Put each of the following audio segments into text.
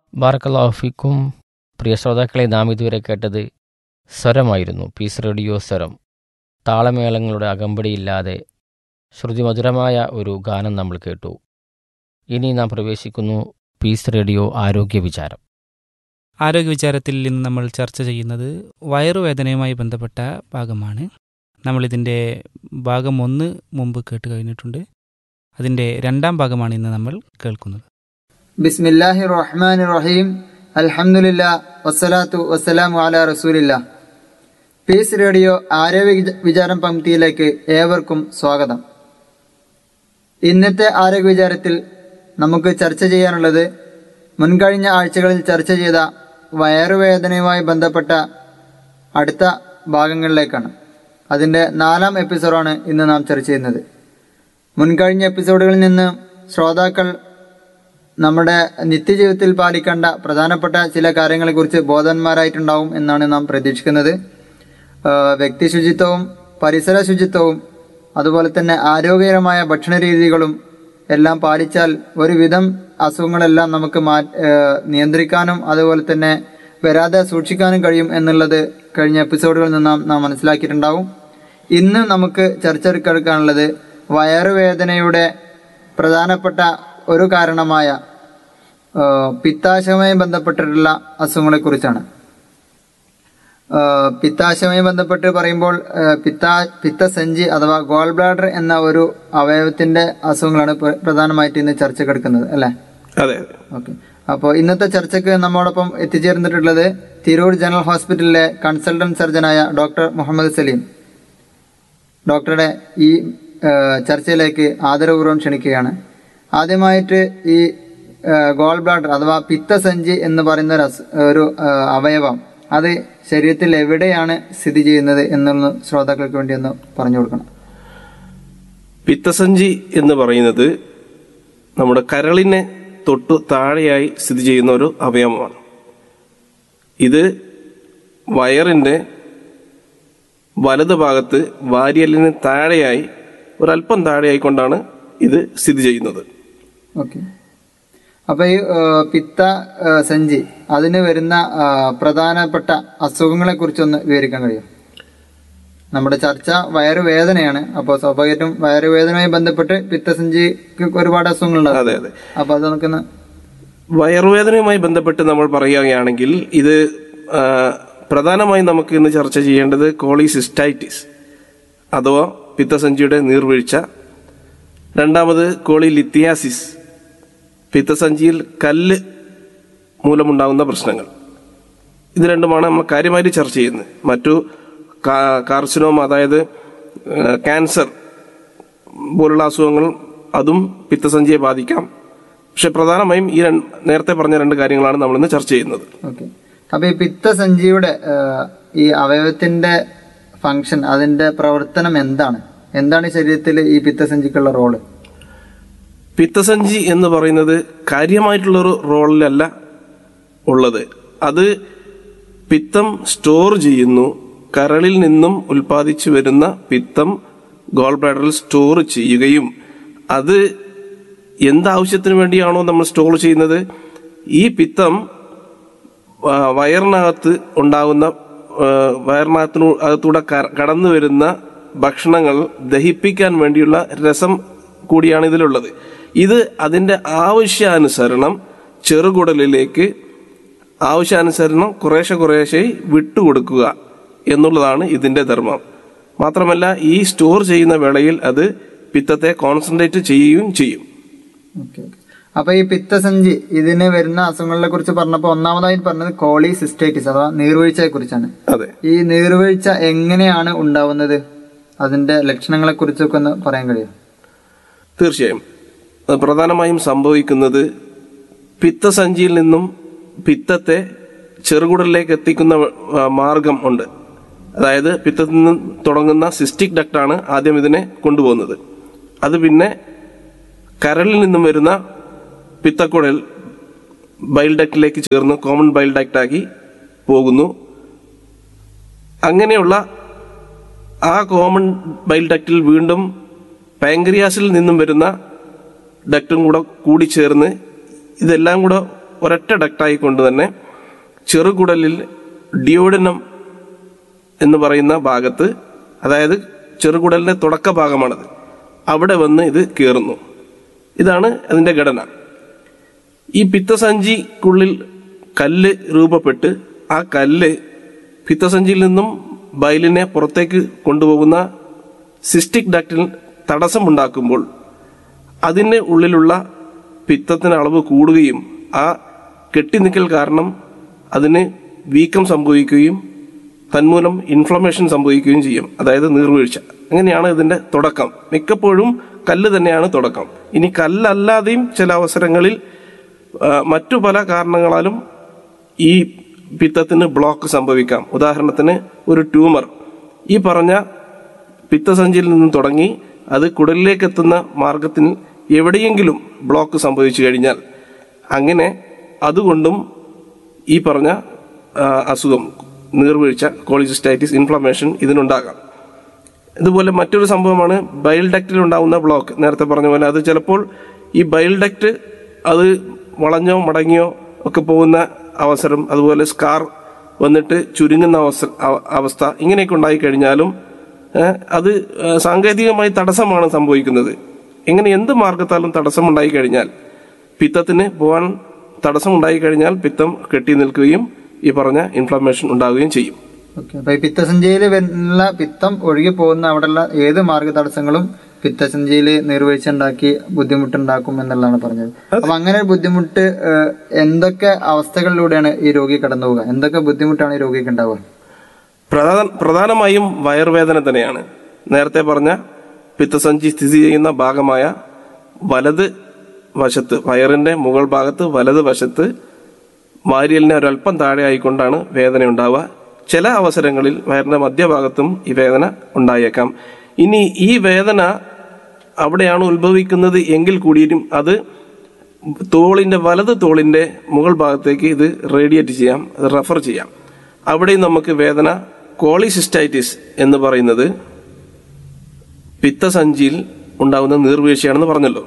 ബാറക്കല്ലാഫിക്കും പ്രിയ ശ്രോതാക്കളെ നാം ഇതുവരെ കേട്ടത് സ്വരമായിരുന്നു പീസ് റേഡിയോ സ്വരം താളമേളങ്ങളുടെ അകമ്പടിയില്ലാതെ ശ്രുതിമധുരമായ ഒരു ഗാനം നമ്മൾ കേട്ടു ഇനി നാം പ്രവേശിക്കുന്നു പീസ് റേഡിയോ ആരോഗ്യ വിചാരം ആരോഗ്യ വിചാരത്തിൽ ഇന്ന് നമ്മൾ ചർച്ച ചെയ്യുന്നത് വയറുവേദനയുമായി ബന്ധപ്പെട്ട ഭാഗമാണ് നമ്മളിതിൻ്റെ ഭാഗം ഒന്ന് മുമ്പ് കേട്ട് കഴിഞ്ഞിട്ടുണ്ട് അതിൻ്റെ രണ്ടാം ഭാഗമാണ് ഇന്ന് നമ്മൾ കേൾക്കുന്നത് ബിസ്മില്ലാഹി റഹ്മാൻ റഹീം അൽഹംദുലില്ല വസ്സലാത്തു വസ്സലാമു അല റസൂലില്ല പീസ് റേഡിയോ ആരോഗ്യ വിച- വിചാരം പങ്ക്തിയിലേക്ക് ഏവർക്കും സ്വാഗതം ഇന്നത്തെ ആരോഗ്യ വിചാരത്തിൽ നമുക്ക് ചർച്ച ചെയ്യാനുള്ളത് മുൻകഴിഞ്ഞ ആഴ്ചകളിൽ ചർച്ച ചെയ്ത വയറുവേദനയുമായി ബന്ധപ്പെട്ട അടുത്ത ഭാഗങ്ങളിലേക്കാണ് അതിൻ്റെ നാലാം എപ്പിസോഡാണ് ഇന്ന് നാം ചർച്ച ചെയ്യുന്നത് മുൻകഴിഞ്ഞ എപ്പിസോഡുകളിൽ നിന്ന് ശ്രോതാക്കൾ നമ്മുടെ നിത്യജീവിതത്തിൽ പാലിക്കേണ്ട പ്രധാനപ്പെട്ട ചില കാര്യങ്ങളെക്കുറിച്ച് ബോധവാന്മാരായിട്ടുണ്ടാവും എന്നാണ് നാം പ്രതീക്ഷിക്കുന്നത് ആഹ് വ്യക്തി ശുചിത്വവും പരിസര ശുചിത്വവും അതുപോലെ തന്നെ ആരോഗ്യകരമായ ഭക്ഷണ രീതികളും എല്ലാം പാലിച്ചാൽ ഒരുവിധം അസുഖങ്ങളെല്ലാം നമുക്ക് മാ ആഹ് നിയന്ത്രിക്കാനും അതുപോലെ തന്നെ വരാതെ സൂക്ഷിക്കാനും കഴിയും എന്നുള്ളത് കഴിഞ്ഞ എപ്പിസോഡുകളിൽ നിന്ന് നാം നാം മനസ്സിലാക്കിയിട്ടുണ്ടാവും ഇന്ന് നമുക്ക് ചർച്ചയെടുക്കാനുള്ളത് വയറുവേദനയുടെ പ്രധാനപ്പെട്ട ഒരു കാരണമായ ആ, പിത്താശയവുമായി ബന്ധപ്പെട്ടിട്ടുള്ള അസുഖങ്ങളെക്കുറിച്ചാണ് ആ, പിത്താശയവുമായി ബന്ധപ്പെട്ട് പറയുമ്പോൾ ആ, പിത്താ പിത്തസഞ്ചി അഥവാ ഗോൾ ബ്ലാഡർ എന്ന ഒരു അവയവത്തിന്റെ അസുഖങ്ങളാണ് പ്ര- പ്രധാനമായിട്ട് ഇന്ന് ചർച്ചക്കെടുക്കുന്നത് അല്ലേ അതെ അതെ ഓക്കെ അപ്പോൾ ഇന്നത്തെ ചർച്ചയ്ക്ക് നമ്മോടൊപ്പം എത്തിച്ചേർന്നിട്ടുള്ളത് തിരൂർ ജനറൽ ഹോസ്പിറ്റലിലെ കൺസൾട്ടന്റ് സർജനായ ഡോക്ടർ മുഹമ്മദ് സലീം ഡോക്ടറുടെ ഈ ആ, ചർച്ചയിലേക്ക് ആദരപൂർവ്വം ക്ഷണിക്കുകയാണ് ആദ്യമായിട്ട് ഈ ഗോൾ ബ്ലാഡർ അഥവാ പിത്തസഞ്ചി എന്ന് പറയുന്ന ഒരു അസു- ഒരു ആ, അവയവം അത് ശരീരത്തിൽ എവിടെയാണ് സ്ഥിതി ചെയ്യുന്നത് എന്നുള്ള ശ്രോതാക്കൾക്ക് വേണ്ടി ഒന്ന് പറഞ്ഞു കൊടുക്കണം പിത്തസഞ്ചി എന്ന് പറയുന്നത് നമ്മുടെ കരളിനെ തൊട്ടു താഴെയായി സ്ഥിതി ചെയ്യുന്ന ഒരു അവയവമാണ് ഇത് വയറിന്റെ വലത് ഭാഗത്ത് വാരിയലിന് താഴെയായി ഒരല്പം താഴെയായി കൊണ്ടാണ് ഇത് സ്ഥിതി ചെയ്യുന്നത് ഓക്കെ അപ്പൊ ഈ ആ, പിത്ത ആ, സഞ്ചി അതിന് വരുന്ന ആ, പ്രധാനപ്പെട്ട അസുഖങ്ങളെ കുറിച്ചൊന്ന് വിവരിക്കാൻ കഴിയും നമ്മുടെ ചർച്ച വയറുവേദനയാണ് അപ്പോൾ സ്വാഭാവികമായിട്ടും വയറുവേദനയുമായി ബന്ധപ്പെട്ട് പിത്തസഞ്ചിക്ക് ഒരുപാട് അസുഖങ്ങളുണ്ടാവും അതെ അതെ അപ്പൊ അത് നമുക്കൊന്ന് വയറുവേദനയുമായി ബന്ധപ്പെട്ട് നമ്മൾ പറയുകയാണെങ്കിൽ ഇത് ആ, പ്രധാനമായും നമുക്ക് ഇന്ന് ചർച്ച ചെയ്യേണ്ടത് കോളിസിസ്റ്റൈറ്റിസ് അഥവാ പിത്തസഞ്ചിയുടെ നീർവീഴ്ച രണ്ടാമത് കോളിലിത്തിയാസിസ് പിത്തസഞ്ചിയിൽ കല്ല് മൂലമുണ്ടാകുന്ന പ്രശ്നങ്ങൾ ഇത് രണ്ടുമാണ് നമ്മൾ കാര്യമായിട്ട് ചർച്ച ചെയ്യുന്നത് മറ്റു കാ- കാർസിനോം അതായത് ആ, ക്യാൻസർ പോലുള്ള അസുഖങ്ങൾ അതും പിത്തസഞ്ചിയെ ബാധിക്കാം പക്ഷെ പ്രധാനമായും ഈ രണ്ട് നേരത്തെ പറഞ്ഞ രണ്ട് കാര്യങ്ങളാണ് നമ്മൾ ഇന്ന് ചർച്ച ചെയ്യുന്നത് ഓക്കെ അപ്പൊ ഈ പിത്തസഞ്ചിയുടെ ആ, ഈ അവയവത്തിന്റെ ഫങ്ഷൻ അതിന്റെ പ്രവർത്തനം എന്താണ് എന്താണ് ശരീരത്തിൽ ഈ പിത്തസഞ്ചിക്കുള്ള റോള് പിത്തസഞ്ചി എന്ന് പറയുന്നത് കാര്യമായിട്ടുള്ളൊരു റോളിലല്ല ഉള്ളത് അത് പിത്തം സ്റ്റോർ ചെയ്യുന്നു കരളിൽ നിന്നും ഉൽപ്പാദിച്ചു വരുന്ന പിത്തം ഗോൾ ബ്ലാഡറിൽ സ്റ്റോർ ചെയ്യുകയും അത് എന്താവശ്യത്തിന് വേണ്ടിയാണോ നമ്മൾ സ്റ്റോർ ചെയ്യുന്നത് ഈ പിത്തം ആ, വയറിനകത്ത് ഉണ്ടാകുന്ന ആ, വയറിനകത്തിനു അകത്തൂടെ ക- കടന്നു വരുന്ന ഭക്ഷണങ്ങൾ ദഹിപ്പിക്കാൻ വേണ്ടിയുള്ള രസം കൂടിയാണ് ഇതിലുള്ളത് ഇത് അതിന്റെ ആവശ്യാനുസരണം ചെറുകുടലിലേക്ക് ആവശ്യാനുസരണം കുറേശ്ശെ കുറേശ്ശെ വിട്ടുകൊടുക്കുക എന്നുള്ളതാണ് ഇതിന്റെ ധർമ്മം മാത്രമല്ല ഈ സ്റ്റോർ ചെയ്യുന്ന വേളയിൽ അത് പിത്തത്തെ കോൺസെൻട്രേറ്റ് ചെയ്യുകയും ചെയ്യും ഓക്കെ ഓക്കെ അപ്പൊ ഈ പിത്തസഞ്ചി ഇതിന് വരുന്ന അസുഖങ്ങളെ കുറിച്ച് പറഞ്ഞപ്പോ ഒന്നാമതായി പറഞ്ഞത് കോളി സിസ്റ്റൈറ്റിസ് അഥവാ നീർവീഴ്ചയെ കുറിച്ചാണ് അതെ ഈ നീർവീഴ്ച എങ്ങനെയാണ് ഉണ്ടാവുന്നത് അതിന്റെ ലക്ഷണങ്ങളെ കുറിച്ചൊക്കെ ഒന്ന് പറയാൻ കഴിയും തീർച്ചയായും അത് പ്രധാനമായും സംഭവിക്കുന്നത് പിത്തസഞ്ചിയിൽ നിന്നും പിത്തത്തെ ചെറുകുടലിലേക്ക് എത്തിക്കുന്ന ആ, മാർഗം ഉണ്ട് അതായത് പിത്തത്തിൽ നിന്ന് തുടങ്ങുന്ന സിസ്റ്റിക് ഡക്റ്റാണ് ആദ്യം ഇതിനെ കൊണ്ടുപോകുന്നത് അത് പിന്നെ കരളിൽ നിന്നും വരുന്ന പിത്തക്കുഴൽ ബൈൽ ഡക്റ്റിലേക്ക് ചേർന്ന് കോമൺ ബൈൽ ഡക്റ്റാക്കി പോകുന്നു അങ്ങനെയുള്ള ആ കോമൺ ബൈൽ ഡക്റ്റിൽ വീണ്ടും പാങ്ക്രിയാസിൽ നിന്നും വരുന്ന ഡക്റ്റും കൂടെ കൂടിച്ചേർന്ന് ഇതെല്ലാം കൂടെ ഒരൊറ്റ ഡക്റ്റായി കൊണ്ട് തന്നെ ചെറുകുടലിൽ ഡിയോഡിനം എന്ന് പറയുന്ന ഭാഗത്ത് അതായത് ചെറുകുടലിന്റെ തുടക്ക ഭാഗമാണത് അവിടെ വന്ന് ഇത് കയറുന്നു ഇതാണ് അതിന്റെ ഘടന ഈ പിത്തസഞ്ചിക്കുള്ളിൽ കല്ല് രൂപപ്പെട്ട് ആ കല്ല് പിത്തസഞ്ചിയിൽ നിന്നും ബയലിനെ പുറത്തേക്ക് കൊണ്ടുപോകുന്ന സിസ്റ്റിക് ഡക്റ്റിൽ തടസ്സമുണ്ടാക്കുമ്പോൾ അതിൻ്റെ ഉള്ളിലുള്ള പിത്തത്തിന് അളവ് കൂടുകയും ആ കെട്ടിനിക്കൽ കാരണം അതിന് വീക്കം സംഭവിക്കുകയും തന്മൂലം ഇൻഫ്ലമേഷൻ സംഭവിക്കുകയും ചെയ്യും അതായത് നീർവീഴ്ച അങ്ങനെയാണ് ഇതിന്റെ തുടക്കം മിക്കപ്പോഴും കല്ല് തന്നെയാണ് തുടക്കം ഇനി കല്ലല്ലാതെയും ചില അവസരങ്ങളിൽ ആ, മറ്റു പല കാരണങ്ങളാലും ഈ പിത്തത്തിന് ബ്ലോക്ക് സംഭവിക്കാം ഉദാഹരണത്തിന് ഒരു ട്യൂമർ ഈ പറഞ്ഞ പിത്തസഞ്ചിയിൽ നിന്നും തുടങ്ങി അത് കുടലിലേക്ക് എത്തുന്ന മാർഗത്തിൽ എവിടെയെങ്കിലും ബ്ലോക്ക് സംഭവിച്ചു കഴിഞ്ഞാൽ അങ്ങനെ അതുകൊണ്ടും ഈ പറഞ്ഞ ആ, അസുഖം നീർവീഴ്ച കോളിസിസ്റ്റൈറ്റിസ് ഇൻഫ്ലമേഷൻ ഇതിനുണ്ടാകാം ഇതുപോലെ മറ്റൊരു സംഭവമാണ് ബയൽ ഡക്റ്റിൽ ഉണ്ടാകുന്ന ബ്ലോക്ക് നേരത്തെ പറഞ്ഞ പോലെ അത് ചിലപ്പോൾ ഈ ബയൽ ഡക്റ്റ് അത് വളഞ്ഞോ മടങ്ങിയോ ഒക്കെ പോകുന്ന അവസരം അതുപോലെ സ്കാർ വന്നിട്ട് ചുരുങ്ങുന്ന അവസ്ഥ അവ- അവസ്ഥ ഇങ്ങനെയൊക്കെ ഉണ്ടായി കഴിഞ്ഞാലും ഏഹ്, അത് ഏഹ്, സാങ്കേതികമായി തടസ്സമാണ് സംഭവിക്കുന്നത് ഇങ്ങനെ എന്ത് മാർഗത്താലും തടസ്സമുണ്ടായി കഴിഞ്ഞാൽ പിത്തത്തിന് പോകാൻ തടസ്സമുണ്ടായി കഴിഞ്ഞാൽ പിത്തം കെട്ടി നിൽക്കുകയും ഈ പറഞ്ഞ ഇൻഫ്ലമേഷൻ ഉണ്ടാവുകയും ചെയ്യും ഓക്കെ അപ്പൊ ഈ പിത്തസഞ്ചിയിൽ വരുന്ന പിത്തം ഒഴുകി പോകുന്ന അവിടെയുള്ള ഏത് മാർഗ തടസ്സങ്ങളും പിത്തസഞ്ചിയിൽ നീർവീഴ്ച ഉണ്ടാക്കി ബുദ്ധിമുട്ടുണ്ടാക്കും എന്നുള്ളതാണ് പറഞ്ഞത് അപ്പൊ അങ്ങനെ ഒരു ബുദ്ധിമുട്ട് ഏഹ്, എന്തൊക്കെ അവസ്ഥകളിലൂടെയാണ് ഈ രോഗി കടന്നു പോവുക എന്തൊക്കെ ബുദ്ധിമുട്ടാണ് ഈ രോഗിക്ക് ഉണ്ടാവുക പ്രധാന പ്രധാനമായും വയറുവേദന തന്നെയാണ് നേരത്തെ പറഞ്ഞ പിത്തസഞ്ചി സ്ഥിതി ചെയ്യുന്ന ഭാഗമായ വലത് വശത്ത് വയറിന്റെ മുകൾ ഭാഗത്ത് വലത് വശത്ത് വാരിയലിനെ ഒരല്പം താഴെ ആയിക്കൊണ്ടാണ് വേദന ഉണ്ടാവുക ചില അവസരങ്ങളിൽ വയറിന്റെ മധ്യഭാഗത്തും ഈ വേദന ഉണ്ടായേക്കാം ഇനി ഈ വേദന അവിടെയാണ് ഉത്ഭവിക്കുന്നത് എങ്കിൽ കൂടിയും അത് തോളിന്റെ വലത് തോളിന്റെ മുകൾ ഭാഗത്തേക്ക് ഇത് റേഡിയേറ്റ് ചെയ്യാം അത് റെഫർ ചെയ്യാം അവിടെയും നമുക്ക് വേദന കോളിസിസ്റ്റൈറ്റിസ് എന്ന് പറയുന്നത് പിത്തസഞ്ചിയിൽ ഉണ്ടാകുന്ന നീർവീഴ്ചയാണെന്ന് പറഞ്ഞല്ലോ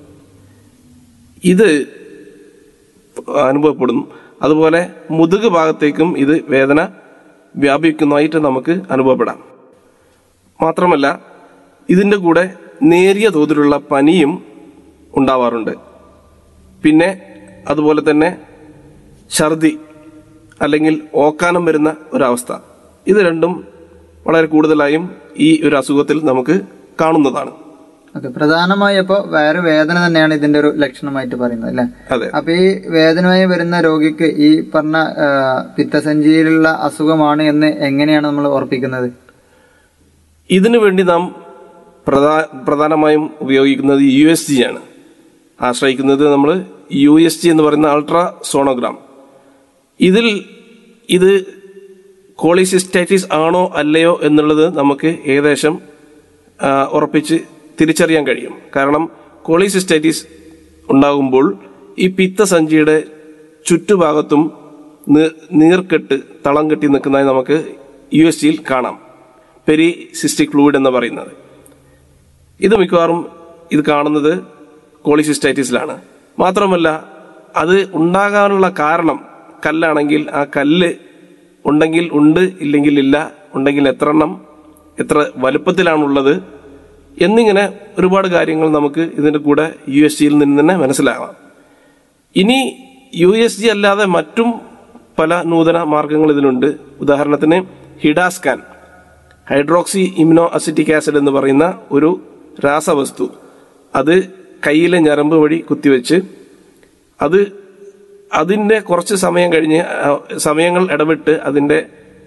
ഇത് അനുഭവപ്പെടുന്നു അതുപോലെ മുതുക് ഭാഗത്തേക്കും ഇത് വേദന വ്യാപിക്കുന്നതായിട്ട് നമുക്ക് അനുഭവപ്പെടാം മാത്രമല്ല ഇതിൻ്റെ കൂടെ നേരിയ തോതിലുള്ള പനിയും ഉണ്ടാവാറുണ്ട് പിന്നെ അതുപോലെ തന്നെ ഛർദി അല്ലെങ്കിൽ ഓക്കാനം വരുന്ന ഒരവസ്ഥ ഇത് രണ്ടും വളരെ കൂടുതലായും ഈ ഒരു അസുഖത്തിൽ നമുക്ക് കാണുന്നതാണ് ഓക്കെ പ്രധാനമായി അപ്പോ വയറ് വേദന തന്നെയാണ് ഇതിന്റെ ഒരു ലക്ഷണമായിട്ട് പറയുന്നത് അല്ലെ അതെ അപ്പൊ ഈ വേദനയായി വരുന്ന രോഗിക്ക് ഈ പറഞ്ഞ ആ, പിത്തസഞ്ചിയിലുള്ള അസുഖമാണ് എന്ന് എങ്ങനെയാണ് നമ്മൾ ഉറപ്പിക്കുന്നത് ഇതിനു വേണ്ടി നാം പ്രധാ പ്രധാനമായും ഉപയോഗിക്കുന്നത് യു എസ് ജി ആണ് ആശ്രയിക്കുന്നത് നമ്മൾ യു എസ് ജി എന്ന് പറയുന്ന അൾട്രാ സോണോഗ്രാം ഇതിൽ ഇത് കോളിസിസ്റ്റൈറ്റിസ് ആണോ അല്ലയോ എന്നുള്ളത് നമുക്ക് ഏകദേശം ആ, ഉറപ്പിച്ച് തിരിച്ചറിയാൻ കഴിയും കാരണം കോളിസിസ്റ്റൈറ്റിസ് ഉണ്ടാകുമ്പോൾ ഈ പിത്തസഞ്ചിയുടെ ചുറ്റുഭാഗത്തും നീ- നീർക്കെട്ട് തളം കെട്ടി നിൽക്കുന്നതായി നമുക്ക് യു എസ് ജിയിൽ കാണാം പെരി സിസ്റ്റിക് ഫ്ലൂയിഡ് എന്ന് പറയുന്നത് ഇത് മിക്കവാറും ഇത് കാണുന്നത് കോളിസിസ്റ്റൈറ്റിസിലാണ് മാത്രമല്ല അത് ഉണ്ടാകാനുള്ള കാരണം കല്ലാണെങ്കിൽ ആ കല്ല് ഉണ്ടെങ്കിൽ ഉണ്ട് ഇല്ലെങ്കിൽ ഇല്ല ഉണ്ടെങ്കിൽ എത്ര എണ്ണം എത്ര വലുപ്പത്തിലാണുള്ളത് എന്നിങ്ങനെ ഒരുപാട് കാര്യങ്ങൾ നമുക്ക് ഇതിന്റെ കൂടെ യു എസ് ജിയിൽ നിന്ന് തന്നെ മനസ്സിലാകാം ഇനി യു എസ് ജി അല്ലാതെ മറ്റും പല നൂതന മാർഗങ്ങൾ ഇതിനുണ്ട് ഉദാഹരണത്തിന് HIDA scan hydroxy imino acetic acid എന്ന് പറയുന്ന ഒരു രാസവസ്തു അത് കയ്യിലെ ഞരമ്പ് വഴി കുത്തിവെച്ച് അത് അതിന്റെ കുറച്ച് സമയം കഴിഞ്ഞ് ആ, സമയങ്ങൾ ഇടവിട്ട് അതിന്റെ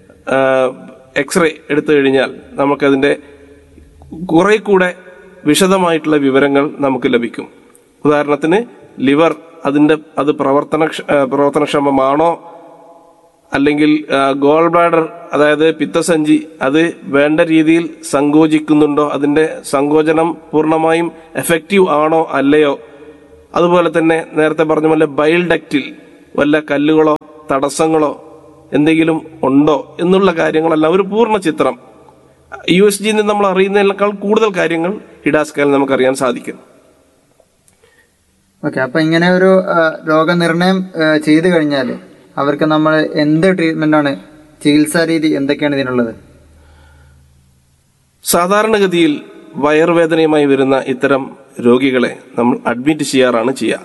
എക്സ്റേ എടുത്തു കഴിഞ്ഞാൽ നമുക്കതിന്റെ കുറെ കൂടെ വിശദമായിട്ടുള്ള വിവരങ്ങൾ നമുക്ക് ലഭിക്കും ഉദാഹരണത്തിന് ലിവർ അതിന്റെ അത് പ്രവർത്തന പ്രവർത്തനക്ഷമമാണോ അല്ലെങ്കിൽ ഗോൾ ബ്ലാഡർ അതായത് പിത്തസഞ്ചി അത് വേണ്ട രീതിയിൽ സങ്കോചിക്കുന്നുണ്ടോ അതിന്റെ സങ്കോചനം പൂർണ്ണമായും എഫക്റ്റീവ് ആണോ അല്ലയോ അതുപോലെ തന്നെ നേരത്തെ പറഞ്ഞ പോലെ ബൈൽ ഡക്റ്റിൽ വല്ല കല്ലുകളോ തടസ്സങ്ങളോ എന്തെങ്കിലും ഉണ്ടോ എന്നുള്ള കാര്യങ്ങളെല്ലാം ഒരു പൂർണ്ണ ചിത്രം യു എസ് ജിയിൽ നിന്ന് നമ്മൾ അറിയുന്നതിനേക്കാൾ കൂടുതൽ കാര്യങ്ങൾ ഹിഡാസ്കാലിൽ നമുക്കറിയാൻ സാധിക്കും ഓക്കെ അപ്പൊ ഇങ്ങനെ ഒരു ആ, രോഗനിർണയം ആ, ചെയ്തു കഴിഞ്ഞാൽ അവർക്ക് നമ്മൾ എന്ത് ട്രീറ്റ്മെന്റ് ആണ് ചികിത്സാ രീതി എന്തൊക്കെയാണ് ഇതിനുള്ളത് സാധാരണഗതിയിൽ വയറുവേദനയുമായി വരുന്ന ഇത്തരം രോഗികളെ നമ്മൾ അഡ്മിറ്റ് ചെയ്യാറാണ് ചെയ്യുക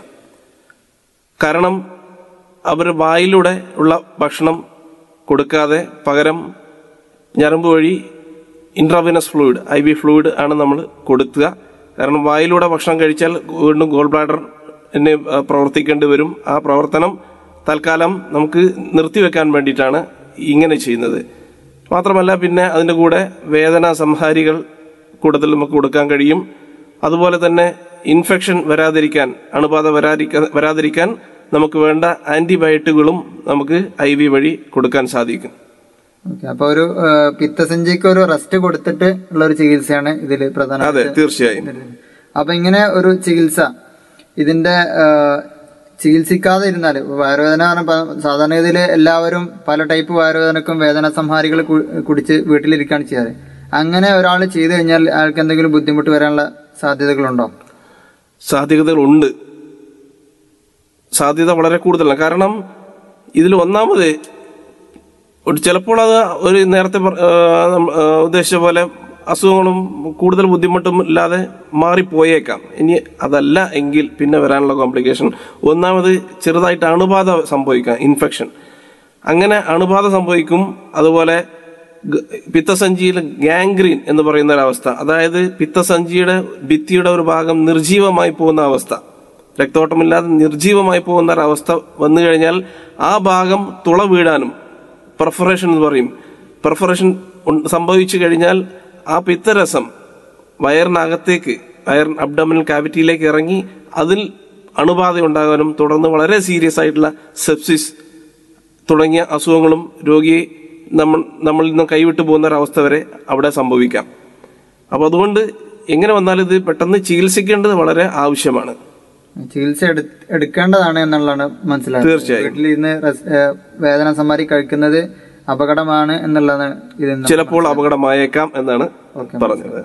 കാരണം അവർ വായിലൂടെ ഉള്ള ഭക്ഷണം കൊടുക്കാതെ പകരം ഞരമ്പ് വഴി intravenous fluid I V fluid ആണ് നമ്മൾ കൊടുക്കുക കാരണം വായിലൂടെ ഭക്ഷണം കഴിച്ചാൽ വീണ്ടും ഗോൾ ബ്ലാഡർ എന്നെ പ്രവർത്തിക്കേണ്ടി വരും ആ പ്രവർത്തനം തൽക്കാലം നമുക്ക് നിർത്തിവെക്കാൻ വേണ്ടിയിട്ടാണ് ഇങ്ങനെ ചെയ്യുന്നത് മാത്രമല്ല പിന്നെ അതിൻ്റെ കൂടെ വേദന സംഹാരികൾ കൂടുതൽ നമുക്ക് കൊടുക്കാൻ കഴിയും അതുപോലെ തന്നെ ഇൻഫെക്ഷൻ വരാതിരിക്കാൻ അണുബാധ വരാതിരിക്കാൻ വരാതിരിക്കാൻ നമുക്ക് വേണ്ട ആന്റിബയോട്ടിക്കുകളും നമുക്ക് ഐ വി വഴി കൊടുക്കാൻ സാധിക്കും ഓക്കെ അപ്പൊ ഒരു ആ, പിത്തസഞ്ചിക്ക് ഒരു റെസ്റ്റ് കൊടുത്തിട്ട് ഉള്ള ഒരു ചികിത്സയാണ് ഇതിൽ പ്രധാന അതെ തീർച്ചയായും അപ്പൊ ഇങ്ങനെ ഒരു ചികിത്സ ഇതിന്റെ ആ, ചികിത്സിക്കാതെ ഇരുന്നാൽ വയറുവേദന പറഞ്ഞ സാധാരണഗതിയിൽ എല്ലാവരും പല ടൈപ്പ് വയറുവേദനക്കും വേദന സംഹാരികൾ കു- കുടിച്ച് വീട്ടിലിരിക്കുകയാണ് ചെയ്യാറ് അങ്ങനെ ഒരാൾ ചെയ്തു കഴിഞ്ഞാൽ അയാൾക്ക് എന്തെങ്കിലും ബുദ്ധിമുട്ട് വരാനുള്ള സാധ്യതകളുണ്ടോ സാധ്യതകളുണ്ട് സാധ്യത വളരെ കൂടുതലാണ് കാരണം ഇതിൽ ഒന്നാമത് ഒരു ചിലപ്പോൾ അത് ഒരു നേരത്തെ പറ- ആ, നമ്മ- ആ, ഉദ്ദേശിച്ച പോലെ അസുഖങ്ങളും കൂടുതൽ ബുദ്ധിമുട്ടും ഇല്ലാതെ മാറിപ്പോയേക്കാം ഇനി അതല്ല എങ്കിൽ പിന്നെ വരാനുള്ള കോംപ്ലിക്കേഷൻ ഒന്നാമത് ചെറുതായിട്ട് അണുബാധ സംഭവിക്കാം ഇൻഫെക്ഷൻ അങ്ങനെ അണുബാധ സംഭവിക്കും അതുപോലെ ഗ- പിത്തസഞ്ചിയിൽ ഗാംഗ്രീൻ എന്ന് പറയുന്ന ഒരവസ്ഥ അതായത് പിത്തസഞ്ചിയുടെ ഭിത്തിയുടെ ഒരു ഭാഗം നിർജീവമായി പോകുന്ന അവസ്ഥ രക്തോട്ടമില്ലാതെ നിർജീവമായി പോകുന്ന ഒരവസ്ഥ വന്നു കഴിഞ്ഞാൽ ആ ഭാഗം തുള വീഴാനും പെർഫറേഷൻ എന്ന് പറയും പെർഫറേഷൻ ഉൺ- സംഭവിച്ചു കഴിഞ്ഞാൽ ആ പിത്തരസം വയറിനകത്തേക്ക് വയർ അബ്ഡമിനൽ കാവിറ്റിയിലേക്ക് ഇറങ്ങി അതിൽ അണുബാധ ഉണ്ടാകാനും തുടർന്ന് വളരെ സീരിയസ് ആയിട്ടുള്ള സെപ്സിസ് തുടങ്ങിയ അസുഖങ്ങളും രോഗിയെ നമ്മൾ നമ്മളിൽ നിന്ന് കൈവിട്ടു പോകുന്ന ഒരവസ്ഥ വരെ അവിടെ സംഭവിക്കാം അപ്പോൾ അതുകൊണ്ട് എങ്ങനെ വന്നാലും ഇത് പെട്ടെന്ന് ചികിത്സിക്കേണ്ടത് വളരെ ആവശ്യമാണ് ചികിത്സ എടു- എടുക്കേണ്ടതാണ് എന്നുള്ളതാണ് മനസ്സിലായത് തീർച്ചയായും. വീട്ടിൽ ഇരുന്ന് റെസ്- ഏ, വേദന സംഹാരി കഴിക്കുന്നത് അപകടമാണ് എന്നുള്ളതാണ് ഇതിൽ ചിലപ്പോൾ അപകടമായേക്കാം എന്നാണ് ഓക്കെ പറഞ്ഞത്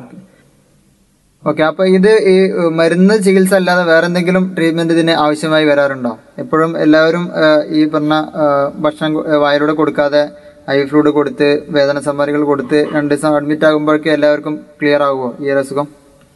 ഓക്കെ അപ്പൊ ഇത് ഈ ഏഹ്, മരുന്ന് ചികിത്സ അല്ലാതെ വേറെ എന്തെങ്കിലും ട്രീറ്റ്മെന്റ് ഇതിന് ആവശ്യമായി വരാറുണ്ടോ എപ്പോഴും എല്ലാവരും ഏഹ്, ഈ പറഞ്ഞ ഏഹ്, ഭക്ഷണം കൊ- ഏഹ്, വായിലൂടെ കൊടുക്കാതെ ഐ ഫ്ലൂഡ് കൊടുത്ത് വേദന സംഹാരികൾ കൊടുത്ത് രണ്ട് ദിവസം അഡ്മിറ്റ് ആകുമ്പോഴേക്കും എല്ലാവർക്കും ക്ലിയർ ആകുമോ ഈ ഒരു അസുഖം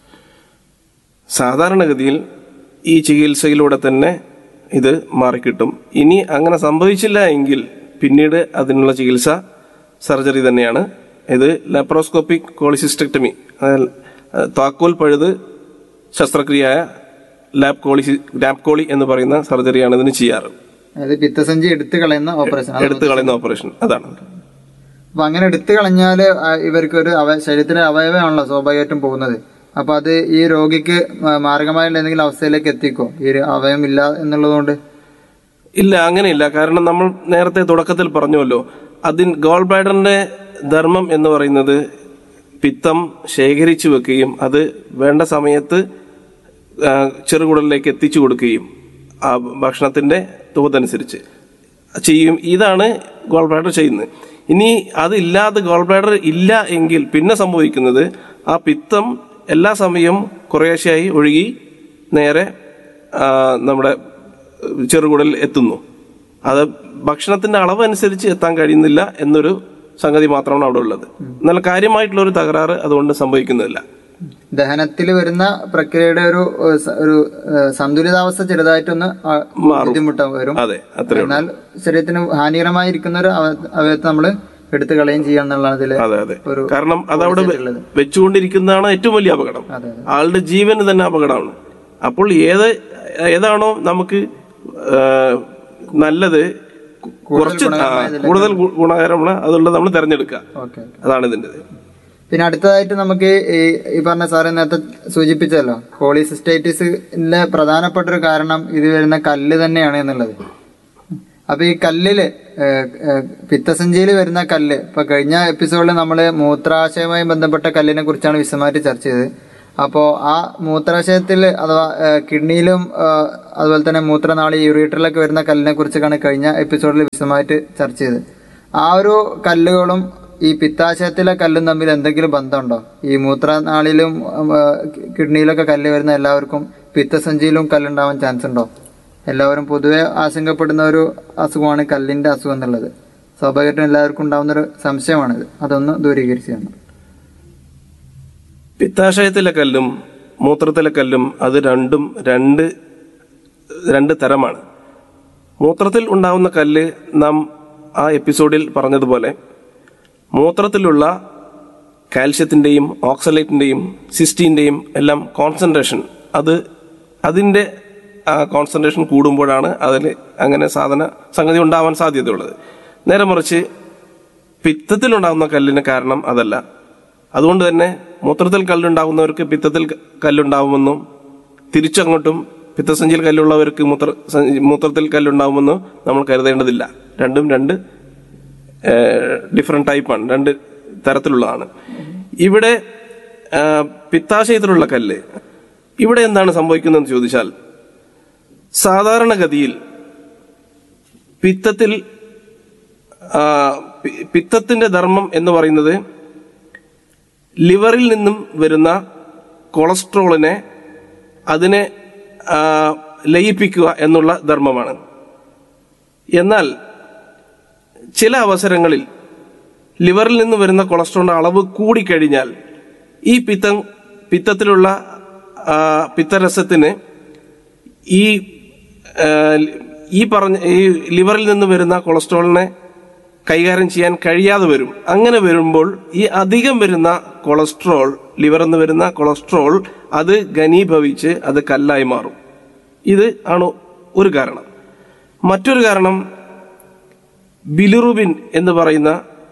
സാധാരണഗതിയിൽ ഈ ചികിത്സയിലൂടെ തന്നെ ഇത് മാറിക്കിട്ടും ഇനി അങ്ങനെ സംഭവിച്ചില്ല എങ്കിൽ പിന്നീട് അതിനുള്ള ചികിത്സ സർജറി തന്നെയാണ് ഇത് ലാപ്രോസ്കോപ്പിക് കോളിസിസ്റ്റക്ടമി അതായത് താക്കോൽ പഴുത് ശസ്ത്രക്രിയയായ ലാബ് കോളി ലാബ് കോളി എന്ന് പറയുന്ന സർജറിയാണ് ഇതിന് ചെയ്യാറ് അതായത് പിത്തസഞ്ചി എടുത്തു കളയുന്ന ഓപ്പറേഷൻ എടുത്തു കളയുന്ന ഓപ്പറേഷൻ അതാണ് അപ്പൊ അങ്ങനെ എടുത്തു കളഞ്ഞാല് ആ ഇവർക്ക് ഒരു അവ ശരീരത്തിലെ അവയവമാണല്ലോ സ്വാഭാവികമായിട്ടും പോകുന്നത് അപ്പൊ അത് ഈ രോഗിക്ക് മ- മാരകമായുള്ള എന്തെങ്കിലും അവസ്ഥയിലേക്ക് എത്തിക്കോ ഈ ഒരു അവയവം ഇല്ല എന്നുള്ളതുകൊണ്ട് ഇല്ല അങ്ങനെയില്ല കാരണം നമ്മൾ നേരത്തെ തുടക്കത്തിൽ പറഞ്ഞുവല്ലോ അതിൻ ഗോൾ ബ്ലാഡറിന്റെ ധർമ്മം എന്ന് പറയുന്നത് പിത്തം ശേഖരിച്ചു വെക്കുകയും അത് വേണ്ട സമയത്ത് ആ, ചെറുകുടലിലേക്ക് എത്തിച്ചു കൊടുക്കുകയും ആ ഭക്ഷണത്തിന്റെ തോതനുസരിച്ച് ചെയ്യും ഇതാണ് ഗോൾ ബ്ലാഡർ ചെയ്യുന്നത് ഇനി അതില്ലാതെ ഗോൾ ബ്ലാഡർ ഇല്ല എങ്കിൽ പിന്നെ സംഭവിക്കുന്നത് ആ പിത്തം എല്ലാ സമയവും കുറേശ്ശെയായി ഒഴുകി നേരെ ആ, നമ്മുടെ ചെറുകുടലിൽ എത്തുന്നു അത് ഭക്ഷണത്തിന്റെ അളവ് അനുസരിച്ച് എത്താൻ കഴിയുന്നില്ല എന്നൊരു സംഗതി മാത്രമാണ് അവിടെ ഉള്ളത് എന്നാൽ കാര്യമായിട്ടുള്ള ഒരു തകരാറ് അതുകൊണ്ട് സംഭവിക്കുന്നില്ല ദഹനത്തിൽ വരുന്ന പ്രക്രിയയുടെ ഒരു ഏഹ്, സ- ഒരു ഏഹ്, സന്തുലിതാവസ്ഥ ചെറുതായിട്ടൊന്ന് ആ, ബുദ്ധിമുട്ട് വരും അതെ അത്രേ ഉള്ളൂ എന്നാൽ ശരീരത്തിന് ഹാനികരമായിരിക്കുന്ന ഒരു അവ- അവയവത്തെ നമ്മൾ എടുത്തു കളയും ചെയ്യാന്നുള്ളതാണ് ഇതില് അതെ അതെ ഒരു കാരണം അതവിടെ വെ- വെച്ചുകൊണ്ടിരിക്കുന്നതാണ് ഏറ്റവും വലിയ അപകടം അതെ ആളുടെ ജീവന് തന്നെ അപകടമാണ് അപ്പോൾ ഏത് ഏതാണോ നമുക്ക് ആ, നല്ലത് കുറച്ച് ആ, കൂടുതൽ ഗു- ഗുണകരമാണ് അതുള്ളത് നമ്മൾ തിരഞ്ഞെടുക്കുക ഓക്കെ അതാണ് ഇതിന്റെ പിന്നെ അടുത്തതായിട്ട് നമുക്ക് ഈ ഈ പറഞ്ഞ സാറ് നേരത്തെ സൂചിപ്പിച്ചല്ലോ കോളിസിസ്റ്റൈറ്റിസിന്റെ പ്രധാനപ്പെട്ട ഒരു കാരണം ഇത് വരുന്ന കല്ല് തന്നെയാണ് എന്നുള്ളത് അപ്പൊ ഈ കല്ലില് ഏഹ്, ഏഹ്, പിത്തസഞ്ചിയിൽ വരുന്ന കല്ല് ഇപ്പൊ കഴിഞ്ഞ എപ്പിസോഡിൽ നമ്മൾ മൂത്രാശയവുമായി ബന്ധപ്പെട്ട കല്ലിനെ കുറിച്ചാണ് വിശദമായിട്ട് ചർച്ച ചെയ്തത് അപ്പോൾ ആ മൂത്രാശയത്തിൽ അഥവാ ഏഹ്, കിഡ്നിയിലും ഏഹ്, അതുപോലെ തന്നെ മൂത്രനാളി യൂറിയറ്ററിലൊക്കെ വരുന്ന കല്ലിനെ കുറിച്ചൊക്കെയാണ് കഴിഞ്ഞ എപ്പിസോഡിൽ വിശദമായിട്ട് ചർച്ച ചെയ്തത് ആ ഒരു കല്ലുകളും ഈ പിത്താശയത്തിലെ കല്ലും തമ്മിൽ എന്തെങ്കിലും ബന്ധമുണ്ടോ ഈ മൂത്രനാളിലും ഉം, ആ, കിഡ്നിയിലൊക്കെ കല്ല് വരുന്ന എല്ലാവർക്കും പിത്തസഞ്ചിയിലും കല്ലുണ്ടാവാൻ ചാൻസ് ഉണ്ടോ എല്ലാവരും പൊതുവെ ആശങ്കപ്പെടുന്ന ഒരു അസുഖമാണ് കല്ലിന്റെ അസുഖം എന്നുള്ളത് സ്വാഭാവികമായിട്ടും എല്ലാവർക്കും ഉണ്ടാവുന്ന ഒരു സംശയമാണിത് അതൊന്ന് ദൂരീകരിച്ചു തരണം പിത്താശയത്തിലെ കല്ലും മൂത്രത്തിലെ കല്ലും അത് രണ്ടും രണ്ട് രണ്ട് തരമാണ് മൂത്രത്തിൽ ഉണ്ടാവുന്ന കല്ല് നാം ആ എപ്പിസോഡിൽ പറഞ്ഞതുപോലെ മൂത്രത്തിലുള്ള കാൽഷ്യത്തിൻ്റെയും ഓക്സലേറ്റിൻ്റെയും സിസ്റ്റീൻ്റെയും എല്ലാം കോൺസെൻട്രേഷൻ അത് അതിൻ്റെ കോൺസെൻട്രേഷൻ കൂടുമ്പോഴാണ് അതിൽ അങ്ങനെ സാധന സംഗതി ഉണ്ടാവാൻ സാധ്യതയുള്ളത് നേരെ മറിച്ച് പിത്തത്തിലുണ്ടാകുന്ന കല്ലിന് കാരണം അതല്ല അതുകൊണ്ട് തന്നെ മൂത്രത്തിൽ കല്ലുണ്ടാകുന്നവർക്ക് പിത്തത്തിൽ ക- കല്ലുണ്ടാവുമെന്നും തിരിച്ചങ്ങോട്ടും പിത്തസഞ്ചിയിൽ കല്ലുള്ളവർക്ക് മൂത്ര സഞ്ചി- മൂത്രത്തിൽ കല്ലുണ്ടാവുമെന്നും നമ്മൾ കരുതേണ്ടതില്ല രണ്ടും രണ്ട് ഡിഫറെന്റ് ടൈപ്പാണ് രണ്ട് തരത്തിലുള്ളതാണ് ഇവിടെ ആ, പിത്താശയത്തിലുള്ള കല്ല് ഇവിടെ എന്താണ് സംഭവിക്കുന്നതെന്ന് ചോദിച്ചാൽ സാധാരണഗതിയിൽ പിത്തത്തിൽ ആ, പി- പിത്തത്തിന്റെ ധർമ്മം എന്ന് പറയുന്നത് ലിവറിൽ നിന്നും വരുന്ന കൊളസ്ട്രോളിനെ അതിനെ ആ, ലയിപ്പിക്കുക എന്നുള്ള ധർമ്മമാണ് എന്നാൽ ചില അവസരങ്ങളിൽ ലിവറിൽ നിന്ന് വരുന്ന കൊളസ്ട്രോളിന്റെ അളവ് കൂടിക്കഴിഞ്ഞാൽ ഈ പിത്തം പിത്തത്തിലുള്ള ആ, പിത്തരസത്തിന് ഈ ആ, ഈ പറഞ്ഞ ഈ ലിവറിൽ നിന്ന് വരുന്ന കൊളസ്ട്രോളിനെ കൈകാര്യം ചെയ്യാൻ കഴിയാതെ വരും അങ്ങനെ വരുമ്പോൾ ഈ അധികം വരുന്ന കൊളസ്ട്രോൾ ലിവറിൽ നിന്ന് വരുന്ന കൊളസ്ട്രോൾ അത് ഘനീഭവിച്ച് അത് കല്ലായി മാറും ഇത് ആണ് ഒരു കാരണം മറ്റൊരു കാരണം ബിലിറുബിൻ എന്ന് പറയുന്ന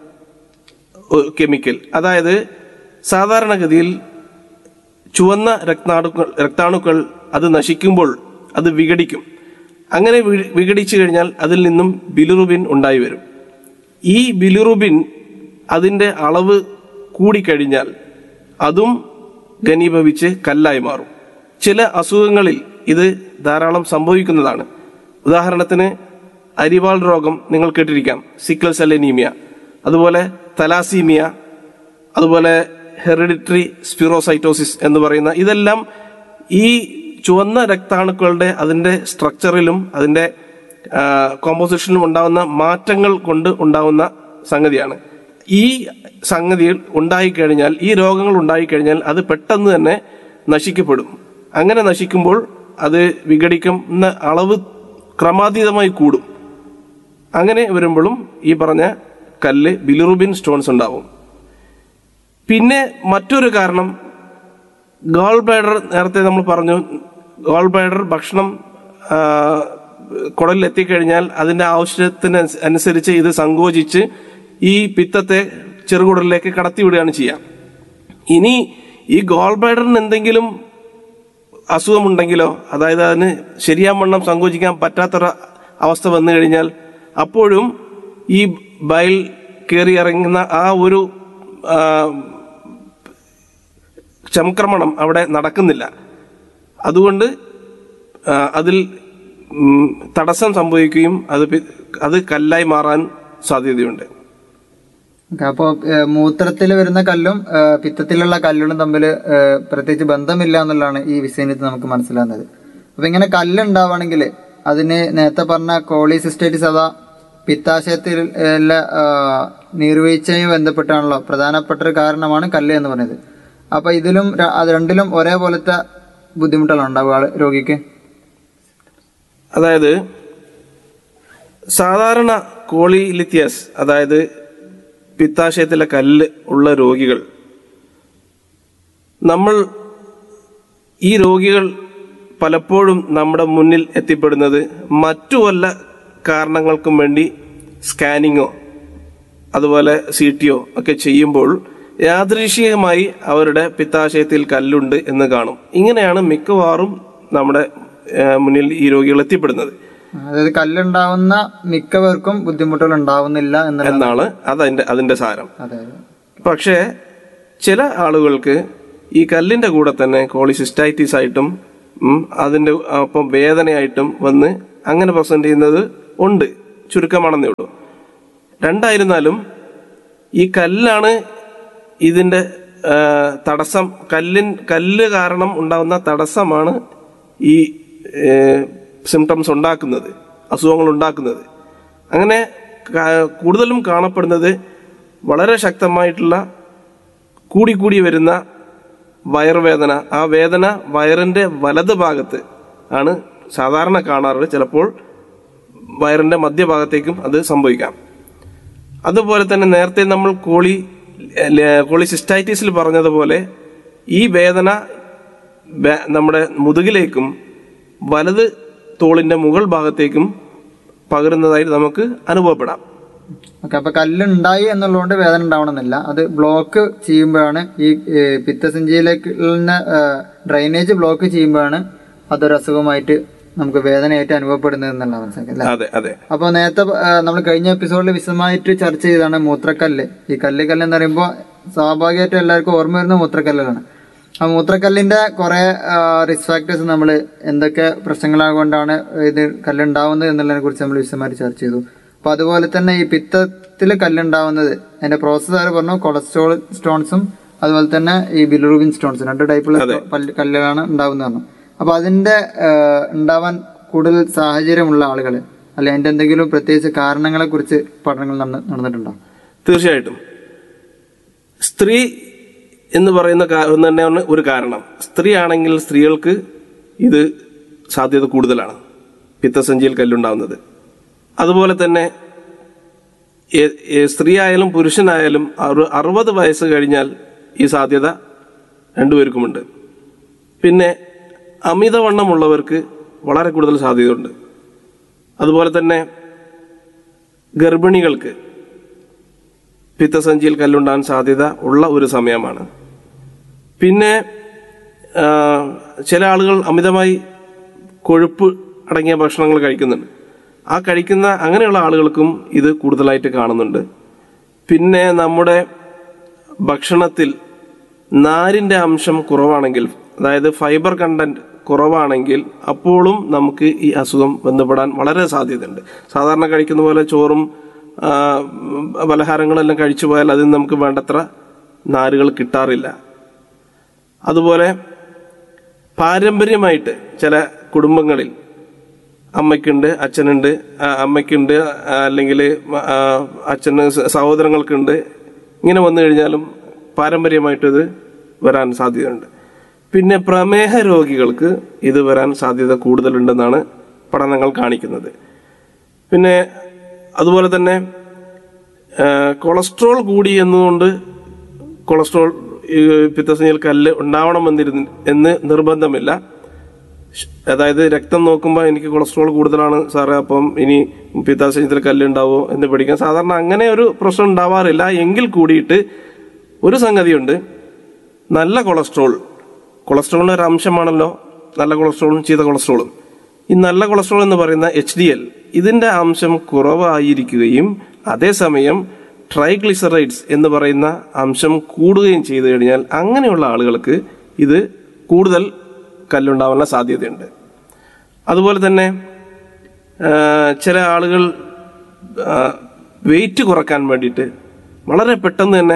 ഒരു കെമിക്കൽ അതായത് സാധാരണഗതിയിൽ ചുവന്ന രക്താണുക്കൾ രക്താണുക്കൾ അത് നശിക്കുമ്പോൾ അത് വിഘടിക്കും അങ്ങനെ വി- വിഘടിച്ചു കഴിഞ്ഞാൽ അതിൽ നിന്നും ബിലിറുബിൻ ഉണ്ടായി വരും ഈ ബിലിറുബിൻ അതിൻ്റെ അളവ് കൂടിക്കഴിഞ്ഞാൽ അതും ഘനീഭവിച്ച് കല്ലായി മാറും ചില അസുഖങ്ങളിൽ ഇത് ധാരാളം സംഭവിക്കുന്നതാണ് ഉദാഹരണത്തിന് അരിവാൾ രോഗം നിങ്ങൾ കേട്ടിരിക്കാം സിക്കിൾ സെൽ അനീമിയ അതുപോലെ തലാസീമിയ അതുപോലെ ഹെറിഡിറ്ററി സ്പിറോസൈറ്റോസിസ് എന്ന് പറയുന്ന ഇതെല്ലാം ഈ ചുവന്ന രക്താണുക്കളുടെ അതിന്റെ സ്ട്രക്ചറിലും അതിന്റെ കോമ്പോസിഷനിലും ഉണ്ടാകുന്ന മാറ്റങ്ങൾ കൊണ്ട് ഉണ്ടാകുന്ന സംഗതിയാണ് ഈ സംഗതികൾ ഉണ്ടായിക്കഴിഞ്ഞാൽ ഈ രോഗങ്ങൾ ഉണ്ടായിക്കഴിഞ്ഞാൽ അത് പെട്ടെന്ന് തന്നെ നശിക്കപ്പെടും അങ്ങനെ നശിക്കുമ്പോൾ അത് വിഘടിക്കുന്ന അളവ് ക്രമാതീതമായി കൂടും അങ്ങനെ വരുമ്പോഴും ഈ പറഞ്ഞ കല്ല് ബിലിറുബിൻ സ്റ്റോൺസ് ഉണ്ടാവും പിന്നെ മറ്റൊരു കാരണം ഗോൾ ബ്ലാഡർ നേരത്തെ നമ്മൾ പറഞ്ഞു ഗോൾ ബ്ലാഡർ ഭക്ഷണം ആ, കുടലിൽ എത്തിക്കഴിഞ്ഞാൽ അതിന്റെ ആവശ്യത്തിന് അനുസരിച്ച് ഇത് സങ്കോചിച്ച് ഈ പിത്തത്തെ ചെറുകുടലിലേക്ക് കടത്തിവിടുകയാണ് ചെയ്യുക ഇനി ഈ ഗോൾ ബ്ലാഡറിന് എന്തെങ്കിലും അസുഖമുണ്ടെങ്കിലോ അതായത് അതിന് ശരിയാവണ്ണം സങ്കോചിക്കാൻ പറ്റാത്തൊരു അവസ്ഥ വന്നു കഴിഞ്ഞാൽ അപ്പോഴും ഈ ബയൽ കയറി ഇറങ്ങുന്ന ആ ഒരു ആ, ചംക്രമണം അവിടെ നടക്കുന്നില്ല അതുകൊണ്ട് ആ, അതിൽ ഉം, തടസ്സം സംഭവിക്കുകയും അത് പി- അത് കല്ലായി മാറാൻ സാധ്യതയുണ്ട് ഓക്കെ അപ്പോൾ മൂത്രത്തിൽ വരുന്ന കല്ലും ഏ, പിത്തത്തിലുള്ള കല്ലുകളും തമ്മിൽ ഏ, പ്രത്യേകിച്ച് ബന്ധമില്ല എന്നുള്ളതാണ് ഈ വിഷയത്തിൽ നമുക്ക് മനസ്സിലാകുന്നത് അപ്പൊ ഇങ്ങനെ കല്ലുണ്ടാവുകയാണെങ്കിൽ അതിന് നേരത്തെ പറഞ്ഞ കോളിസിസ്റ്റൈറ്റിസ് അഥവാ പിത്താശയത്തിൽ ഉള്ള, ആ, നീർവീഴ്ചയും ബന്ധപ്പെട്ടാണല്ലോ പ്രധാനപ്പെട്ട ഒരു കാരണമാണ് കല്ല് എന്ന് പറയുന്നത് അപ്പൊ ഇതിലും ര- അത് രണ്ടിലും ഒരേപോലത്തെ ബുദ്ധിമുട്ടുകൾ ഉണ്ടാവുക ആള് രോഗിക്ക് അതായത് സാധാരണ കോളിലിത്യാസ് അതായത് പിത്താശയത്തിലെ കല്ല് ഉള്ള രോഗികൾ നമ്മൾ ഈ രോഗികൾ പലപ്പോഴും നമ്മുടെ മുന്നിൽ എത്തിപ്പെടുന്നത് മറ്റു വല്ല കാരണങ്ങൾക്കും വേണ്ടി സ്കാനിങ്ങോ അതുപോലെ സി ടിയോ ഒക്കെ ചെയ്യുമ്പോൾ യാദൃശികമായി അവരുടെ പിത്താശയത്തിൽ കല്ലുണ്ട് എന്ന് കാണും ഇങ്ങനെയാണ് മിക്കവാറും നമ്മുടെ ഏഹ്, മുന്നിൽ ഈ രോഗികൾ എത്തിപ്പെടുന്നത് അതായത് കല്ലുണ്ടാവുന്ന മിക്കവർക്കും ബുദ്ധിമുട്ടുകൾ ഉണ്ടാവുന്നില്ല എന്നുള്ള എന്നാണ് അതതിന്റെ അതിന്റെ സാരം അതെ പക്ഷേ ചില ആളുകൾക്ക് ഈ കല്ലിന്റെ കൂടെ തന്നെ കോളിസിസ്റ്റൈറ്റിസ് ആയിട്ടും ഉം, അതിന്റെ ഒപ്പം വേദനയായിട്ടും വന്ന് അങ്ങനെ പ്രസന്റ് ചെയ്യുന്നത് ഉണ്ട് ചുരുക്കമാണെന്നേ ഉള്ളൂ രണ്ടായിരുന്നാലും ഈ കല്ലാണ് ഇതിന്റെ ആ, തടസ്സം കല്ലിൻ കല്ല് കാരണം ഉണ്ടാകുന്ന തടസ്സമാണ് ഈ സിംറ്റംസ് ഉണ്ടാക്കുന്നത് അസുഖങ്ങൾ ഉണ്ടാക്കുന്നത് അങ്ങനെ ക- കൂടുതലും കാണപ്പെടുന്നത് വളരെ ശക്തമായിട്ടുള്ള കൂടിക്കൂടി വരുന്ന വയറുവേദന ആ വേദന വയറിന്റെ വലത് ഭാഗത്ത് ആണ് സാധാരണ കാണാറുള്ളത് ചിലപ്പോൾ വയറിന്റെ മധ്യഭാഗത്തേക്കും അത് സംഭവിക്കാം അതുപോലെ തന്നെ നേരത്തെ നമ്മൾ കോളി കോളിസിസ്റ്റൈറ്റിസിൽ പറഞ്ഞതുപോലെ ഈ വേദന വേ- നമ്മുടെ മുതുകിലേക്കും വലത് തോളിന്റെ മുകൾ ഭാഗത്തേക്കും പകരുന്നതായി നമുക്ക് അനുഭവപ്പെടാം ഓക്കെ അപ്പൊ കല്ലുണ്ടായി എന്നുള്ളതുകൊണ്ട് വേദന ഉണ്ടാവണമെന്നില്ല അത് ബ്ലോക്ക് ചെയ്യുമ്പോഴാണ് ഈ ഏഹ്, പിത്തസഞ്ചിയിലേക്ക് ഡ്രൈനേജ് ബ്ലോക്ക് ചെയ്യുമ്പോഴാണ് അതൊരു അസുഖമായിട്ട് നമുക്ക് വേദനയായിട്ട് അനുഭവപ്പെടുന്നത് എന്നുള്ള മനസ്സിലാക്കി അതെ അതെ അപ്പോൾ നേരത്തെ നമ്മൾ കഴിഞ്ഞ എപ്പിസോഡിൽ വിശദമായിട്ട് ചർച്ച ചെയ്തതാണ് മൂത്രക്കല്ല് ഈ കല്ല് കല്ല് എന്ന് പറയുമ്പോൾ സ്വാഭാവികമായിട്ടും എല്ലാവർക്കും ഓർമ്മ വരുന്ന മൂത്രക്കല്ലുകളാണ് ആ മൂത്രക്കല്ലിന്റെ കുറെ റിസ്ക് ഫാക്ടേഴ്സ് നമ്മൾ എന്തൊക്കെ പ്രശ്നങ്ങൾ കൊണ്ടാണ് ഇത് കല്ലുണ്ടാവുന്നത് എന്നുള്ളതിനെ കുറിച്ച് നമ്മൾ വിശദമായിട്ട് ചർച്ച ചെയ്തു അപ്പൊ അതുപോലെ തന്നെ ഈ പിത്തത്തിൽ കല്ലുണ്ടാവുന്നത് അതിന്റെ പ്രോസസ്സ് ആര് പറഞ്ഞു കൊളസ്ട്രോൾ സ്റ്റോൺസും അതുപോലെ തന്നെ ഈ ബിലുറുബിൻ സ്റ്റോൺസും രണ്ട് ടൈപ്പുള്ള പല്ല് കല്ലുകളാണ് ഉണ്ടാവുന്നത് പറഞ്ഞു അപ്പൊ അതിന്റെ ആ, ഉണ്ടാവാൻ കൂടുതൽ സാഹചര്യമുള്ള ആളുകൾ അല്ലെ അതിന്റെ എന്തെങ്കിലും പ്രത്യേകിച്ച് കാരണങ്ങളെ കുറിച്ച് പഠനങ്ങൾ നടന്ന- നടന്നിട്ടുണ്ടോ തീർച്ചയായിട്ടും സ്ത്രീ എന്ന് പറയുന്ന കാ- ഒന്ന് തന്നെയാണ് ഒരു കാരണം സ്ത്രീ ആണെങ്കിൽ സ്ത്രീകൾക്ക് ഇത് സാധ്യത കൂടുതലാണ് പിത്തസഞ്ചിയിൽ കല്ലുണ്ടാവുന്നത് അതുപോലെ തന്നെ ഏ- ഏ- സ്ത്രീ ആയാലും പുരുഷനായാലും ഒരു അറുപത് വയസ്സ് കഴിഞ്ഞാൽ ഈ സാധ്യത രണ്ടുപേർക്കുമുണ്ട് പിന്നെ അമിതവണ്ണമുള്ളവർക്ക് വളരെ കൂടുതൽ സാധ്യതയുണ്ട് അതുപോലെ തന്നെ ഗർഭിണികൾക്ക് പിത്തസഞ്ചിയിൽ കല്ലുണ്ടാകാൻ സാധ്യത ഉള്ള ഒരു സമയമാണ് പിന്നെ ആ, ചില ആളുകൾ അമിതമായി കൊഴുപ്പ് അടങ്ങിയ ഭക്ഷണങ്ങൾ കഴിക്കുന്നുണ്ട് ആ കഴിക്കുന്ന അങ്ങനെയുള്ള ആളുകൾക്കും ഇത് കൂടുതലായിട്ട് കാണുന്നുണ്ട് പിന്നെ നമ്മുടെ ഭക്ഷണത്തിൽ നാരിന്റെ അംശം കുറവാണെങ്കിൽ അതായത് ഫൈബർ കണ്ടന്റ് കുറവാണെങ്കിൽ അപ്പോഴും നമുക്ക് ഈ അസുഖം ബന്ധപ്പെടാൻ വളരെ സാധ്യതയുണ്ട് സാധാരണ കഴിക്കുന്ന പോലെ ചോറും ആ, പലഹാരങ്ങളെല്ലാം കഴിച്ചു പോയാൽ അതിൽ നിന്ന് നമുക്ക് വേണ്ടത്ര നാരുകൾ കിട്ടാറില്ല അതുപോലെ പാരമ്പര്യമായിട്ട് ചില കുടുംബങ്ങളിൽ അമ്മയ്ക്കുണ്ട് അച്ഛനുണ്ട് ആ, അമ്മയ്ക്കുണ്ട് ആ, അല്ലെങ്കിൽ ആ, അച്ഛന് സ- സഹോദരങ്ങൾക്കുണ്ട് ഇങ്ങനെ വന്നു കഴിഞ്ഞാലും പാരമ്പര്യമായിട്ട് ഇത് വരാൻ സാധ്യതയുണ്ട് പിന്നെ പ്രമേഹ രോഗികൾക്ക് ഇത് വരാൻ സാധ്യത കൂടുതലുണ്ടെന്നാണ് പഠനങ്ങൾ കാണിക്കുന്നത് പിന്നെ അതുപോലെ തന്നെ ആ, കൊളസ്ട്രോൾ കൂടി എന്നുകൊണ്ട് കൊളസ്ട്രോൾ ഈ പിത്തസഞ്ചിയിൽ കല്ല് ഉണ്ടാവണമെന്നിരുന്ന് എന്ന് നിർബന്ധമില്ല ഷ്- അതായത് രക്തം നോക്കുമ്പോൾ എനിക്ക് കൊളസ്ട്രോൾ കൂടുതലാണ് സാറേ അപ്പം ഇനി പിത്താശയത്തിൽ കല്ലുണ്ടാവോ എന്ന് പഠിക്കാൻ സാധാരണ അങ്ങനെ ഒരു പ്രശ്നം ഉണ്ടാവാറില്ല എങ്കിൽ കൂടിയിട്ട് ഒരു സംഗതിയുണ്ട് നല്ല കൊളസ്ട്രോൾ കൊളസ്ട്രോളിന്റെ ഒരു അംശമാണല്ലോ നല്ല കൊളസ്ട്രോളും ചീത്ത കൊളസ്ട്രോളും ഈ നല്ല കൊളസ്ട്രോൾ എന്ന് പറയുന്ന എച്ച് ഡി എൽ ഇതിന്റെ അംശം കുറവായിരിക്കുകയും അതേസമയം ട്രൈഗ്ലിസറൈഡ്സ് എന്ന് പറയുന്ന അംശം കൂടുകയും ചെയ്തു കഴിഞ്ഞാൽ അങ്ങനെയുള്ള ആളുകൾക്ക് ഇത് കൂടുതൽ കല്ലുണ്ടാവാനുള്ള സാധ്യതയുണ്ട് അതുപോലെ തന്നെ ആ, ചില ആളുകൾ വെയിറ്റ് കുറക്കാൻ വേണ്ടിയിട്ട് വളരെ പെട്ടെന്ന് തന്നെ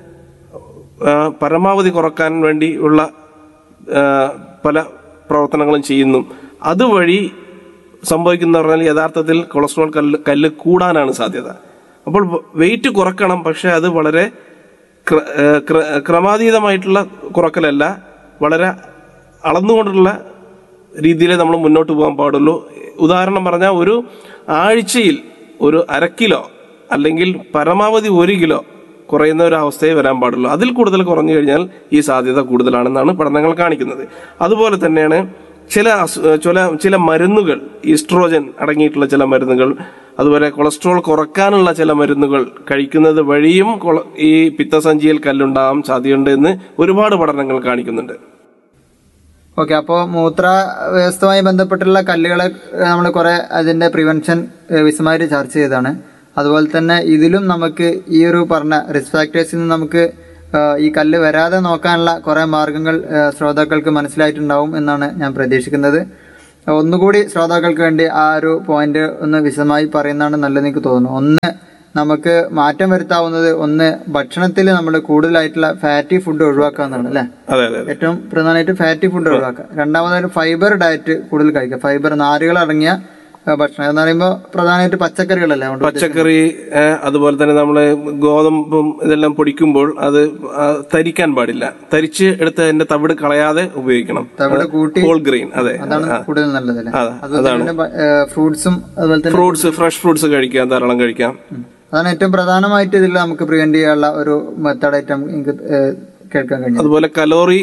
ആ, പരമാവധി കുറക്കാൻ വേണ്ടിയുള്ള ആ, പല പ്രവർത്തനങ്ങളും ചെയ്യുന്നു അതുവഴി സംഭവിക്കുന്ന പറഞ്ഞാൽ യഥാർത്ഥത്തിൽ കൊളസ്ട്രോൾ കല്ല് കല്ല് കൂടാനാണ് സാധ്യത അപ്പോൾ വെയിറ്റ് കുറക്കണം പക്ഷെ അത് വളരെ ക്ര- ആ, ക്ര- ക്രമാതീതമായിട്ടുള്ള കുറക്കലല്ല വളരെ അളന്നുകൊണ്ടുള്ള രീതിയിൽ നമ്മൾ മുന്നോട്ട് പോകാൻ പാടുള്ളൂ ഉദാഹരണം പറഞ്ഞാൽ ഒരു ആഴ്ചയിൽ ഒരു അര കിലോ അല്ലെങ്കിൽ പരമാവധി ഒരു കിലോ കുറയുന്ന ഒരു അവസ്ഥയെ വരാൻ പാടുള്ളൂ അതിൽ കൂടുതൽ കുറഞ്ഞു കഴിഞ്ഞാൽ ഈ സാധ്യത കൂടുതലാണെന്നാണ് പഠനങ്ങൾ കാണിക്കുന്നത് അതുപോലെ തന്നെയാണ് ചില അസു- ചില ചില മരുന്നുകൾ ഈസ്ട്രോജൻ അടങ്ങിയിട്ടുള്ള ചില മരുന്നുകൾ അതുപോലെ കൊളസ്ട്രോൾ കുറക്കാനുള്ള ചില മരുന്നുകൾ കഴിക്കുന്നത് വഴിയും കൊള- ഈ പിത്തസഞ്ചിയിൽ കല്ലുണ്ടാകാൻ സാധ്യതയുണ്ട് എന്ന് ഒരുപാട് പഠനങ്ങൾ കാണിക്കുന്നുണ്ട് ഓക്കെ അപ്പോൾ മൂത്ര വ്യവസ്ഥയുമായി ബന്ധപ്പെട്ടുള്ള കല്ലുകളെ നമ്മൾ കുറെ അതിന്റെ പ്രിവെൻഷൻ വിശദമായിട്ട് ചർച്ച ചെയ്തതാണ് അതുപോലെ തന്നെ ഇതിലും നമുക്ക് ഈ ഒരു പറഞ്ഞ റിസ്ക് ഫാക്ടേഴ്സിൽ നിന്ന് നമുക്ക് ആ, ഈ കല്ല് വരാതെ നോക്കാനുള്ള കുറെ മാർഗങ്ങൾ ആ, ശ്രോതാക്കൾക്ക് മനസ്സിലായിട്ടുണ്ടാവും എന്നാണ് ഞാൻ പ്രതീക്ഷിക്കുന്നത് ഒന്നുകൂടി ശ്രോതാക്കൾക്ക് വേണ്ടി ആ ഒരു പോയിന്റ് ഒന്ന് വിശദമായി പറയുന്നതാണ് നല്ലതെന്ന് എനിക്ക് തോന്നുന്നു ഒന്ന് നമുക്ക് മാറ്റം വരുത്താവുന്നത് ഒന്ന് ഭക്ഷണത്തിൽ നമ്മൾ കൂടുതലായിട്ടുള്ള ഫാറ്റി ഫുഡ് ഒഴിവാക്കുക എന്നുള്ളത് അല്ലേ അതെ അതെ അതെ ഏറ്റവും പ്രധാനമായിട്ട് ഫാറ്റി ഫുഡ് ഒഴിവാക്കുക രണ്ടാമതായിട്ട് ഫൈബർ ഡയറ്റ് കൂടുതൽ കഴിക്കുക ഫൈബർ നാരുകൾ അടങ്ങിയ ആ, ഭക്ഷണം എന്ന് പറയുമ്പോൾ പ്രധാനമായിട്ട് പച്ചക്കറികളല്ലേ അതുകൊണ്ട് പച്ചക്കറി ഏ, അതുപോലെ തന്നെ നമ്മൾ ഗോതമ്പും ഇതെല്ലാം പൊടിക്കുമ്പോൾ അത് ആ, തരിക്കാൻ പാടില്ല തരിച്ച് എടുത്ത് അതിന്റെ തവിട് കളയാതെ ഉപയോഗിക്കണം തവിട് കൂട്ടി ഹോൾ ഗ്രെയിൻ അതെ അതാണ് കൂടുതൽ നല്ലതല്ലേ അതെ, അതുപോലെ തന്നെ ഫ്രൂട്ട്സും അതുപോലെ തന്നെ ഫ്രൂട്ട്സ് ഫ്രഷ് ഫ്രൂട്ട്സ് കഴിക്കാം ധാരാളം കഴിക്കാം ഉം. അതാണ് ഏറ്റവും പ്രധാനമായിട്ട് ഇതിൽ നമുക്ക് പ്രിവെന്റ് ചെയ്യാനുള്ള ഒരു മെത്തേഡായിട്ട് എനിക്ക് ഏഹ്, കേൾക്കാൻ കഴിഞ്ഞു അതുപോലെ കലോറി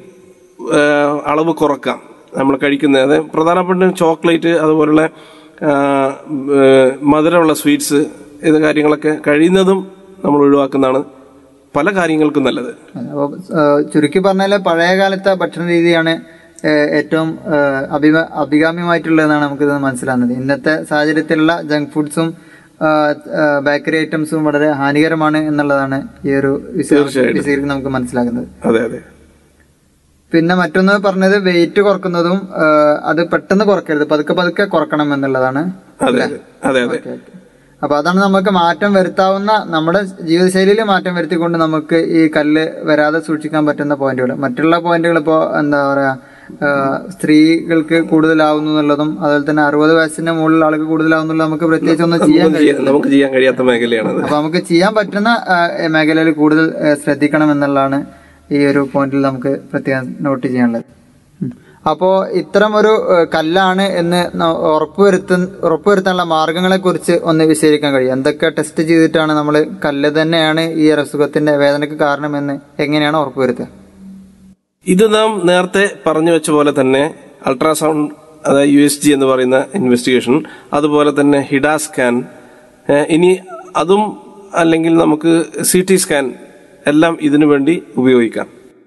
ഏ, അളവ് കുറക്കാം നമ്മൾ കഴിക്കുന്നത് അത് പ്രധാനപ്പെട്ട ചോക്ലേറ്റ് അതുപോലുള്ള ആ, ഏ, മധുരമുള്ള സ്വീറ്റ്സ് ഇത് കാര്യങ്ങളൊക്കെ കഴിയുന്നതും നമ്മൾ ഒഴിവാക്കുന്നതാണ് പല കാര്യങ്ങൾക്കും നല്ലത് അപ്പോൾ ചുരുക്കി പറഞ്ഞാൽ പഴയ കാലത്തെ ഭക്ഷണ രീതിയാണ് ഏഹ്, ഏറ്റവും ഏഹ്, അഭിമ അഭികാമ്യമായിട്ടുള്ളതെന്നാണ് നമുക്കിത് മനസ്സിലാകുന്നത് ഇന്നത്തെ സാഹചര്യത്തിലുള്ള ജങ്ക് ഫുഡ്സും ബേക്കറി ഐറ്റംസും വളരെ ഹാനികരമാണ് എന്നുള്ളതാണ് ഈ ഒരു വിശദീകരണം നമുക്ക് മനസ്സിലാക്കുന്നത് അതെ അതെ പിന്നെ മറ്റൊന്ന് പറഞ്ഞത് വെയിറ്റ് കുറക്കുന്നതും ഏഹ്, അത് പെട്ടെന്ന് കുറക്കരുത് പതുക്കെ പതുക്കെ കുറക്കണം എന്നുള്ളതാണ് അതെ അതെ അതെ അതെ ഓക്കെ, ഓക്കെ. അപ്പൊ അതാണ് നമുക്ക് മാറ്റം വരുത്താവുന്ന നമ്മുടെ ജീവിതശൈലിയിൽ മാറ്റം വരുത്തിക്കൊണ്ട് നമുക്ക് ഈ കല്ല് വരാതെ സൂക്ഷിക്കാൻ പറ്റുന്ന പോയിന്റുകൾ മറ്റുള്ള പോയിന്റുകൾ ഇപ്പോ എന്താ പറയാ ആ, സ്ത്രീകൾക്ക് കൂടുതലാവുന്നു എന്നുള്ളതും അതുപോലെ തന്നെ അറുപത് വയസ്സിന്റെ മുകളിൽ ആൾക്ക് കൂടുതലാവുന്നുള്ള നമുക്ക് പ്രത്യേകിച്ച് ഒന്നും ചെയ്യാൻ നമുക്ക് ചെയ്യാൻ- നമുക്ക് ചെയ്യാൻ കഴിയാത്ത മേഖലയാണത് അപ്പൊ നമുക്ക് ചെയ്യാൻ പറ്റുന്ന ആ, മേഖലയിൽ കൂടുതൽ ആ, ശ്രദ്ധിക്കണം എന്നുള്ളതാണ് ഈ ഒരു പോയിന്റിൽ നമുക്ക് പ്രത്യേകം നോട്ട് ചെയ്യാനുള്ളത് ഉം. അപ്പോ ഇത്തരം ഒരു ആ, കല്ലാണ് എന്ന് ന- ഉറപ്പുവരുത്ത ഉറപ്പുവരുത്താനുള്ള മാർഗങ്ങളെ കുറിച്ച് ഒന്ന് വിശദീകരിക്കാൻ കഴിയും എന്തൊക്കെ ടെസ്റ്റ് ചെയ്തിട്ടാണ് നമ്മൾ കല്ല് തന്നെയാണ് ഈ ഒരു അസുഖത്തിന്റെ വേദനയ്ക്ക് കാരണമെന്ന് എങ്ങനെയാണ് ഉറപ്പുവരുത്തുക ഇത് നാം നേരത്തെ പറഞ്ഞു വെച്ച പോലെ തന്നെ അൾട്രാസൗണ്ട് അതായത് യു എസ് ജി എന്ന് പറയുന്ന ഇൻവെസ്റ്റിഗേഷൻ അതുപോലെ തന്നെ ഹിഡാ സ്കാൻ ഏഹ് ഇനി അതും അല്ലെങ്കിൽ നമുക്ക് സി ടി സ്കാൻ എല്ലാം ഇതിനു വേണ്ടി ഉപയോഗിക്കാം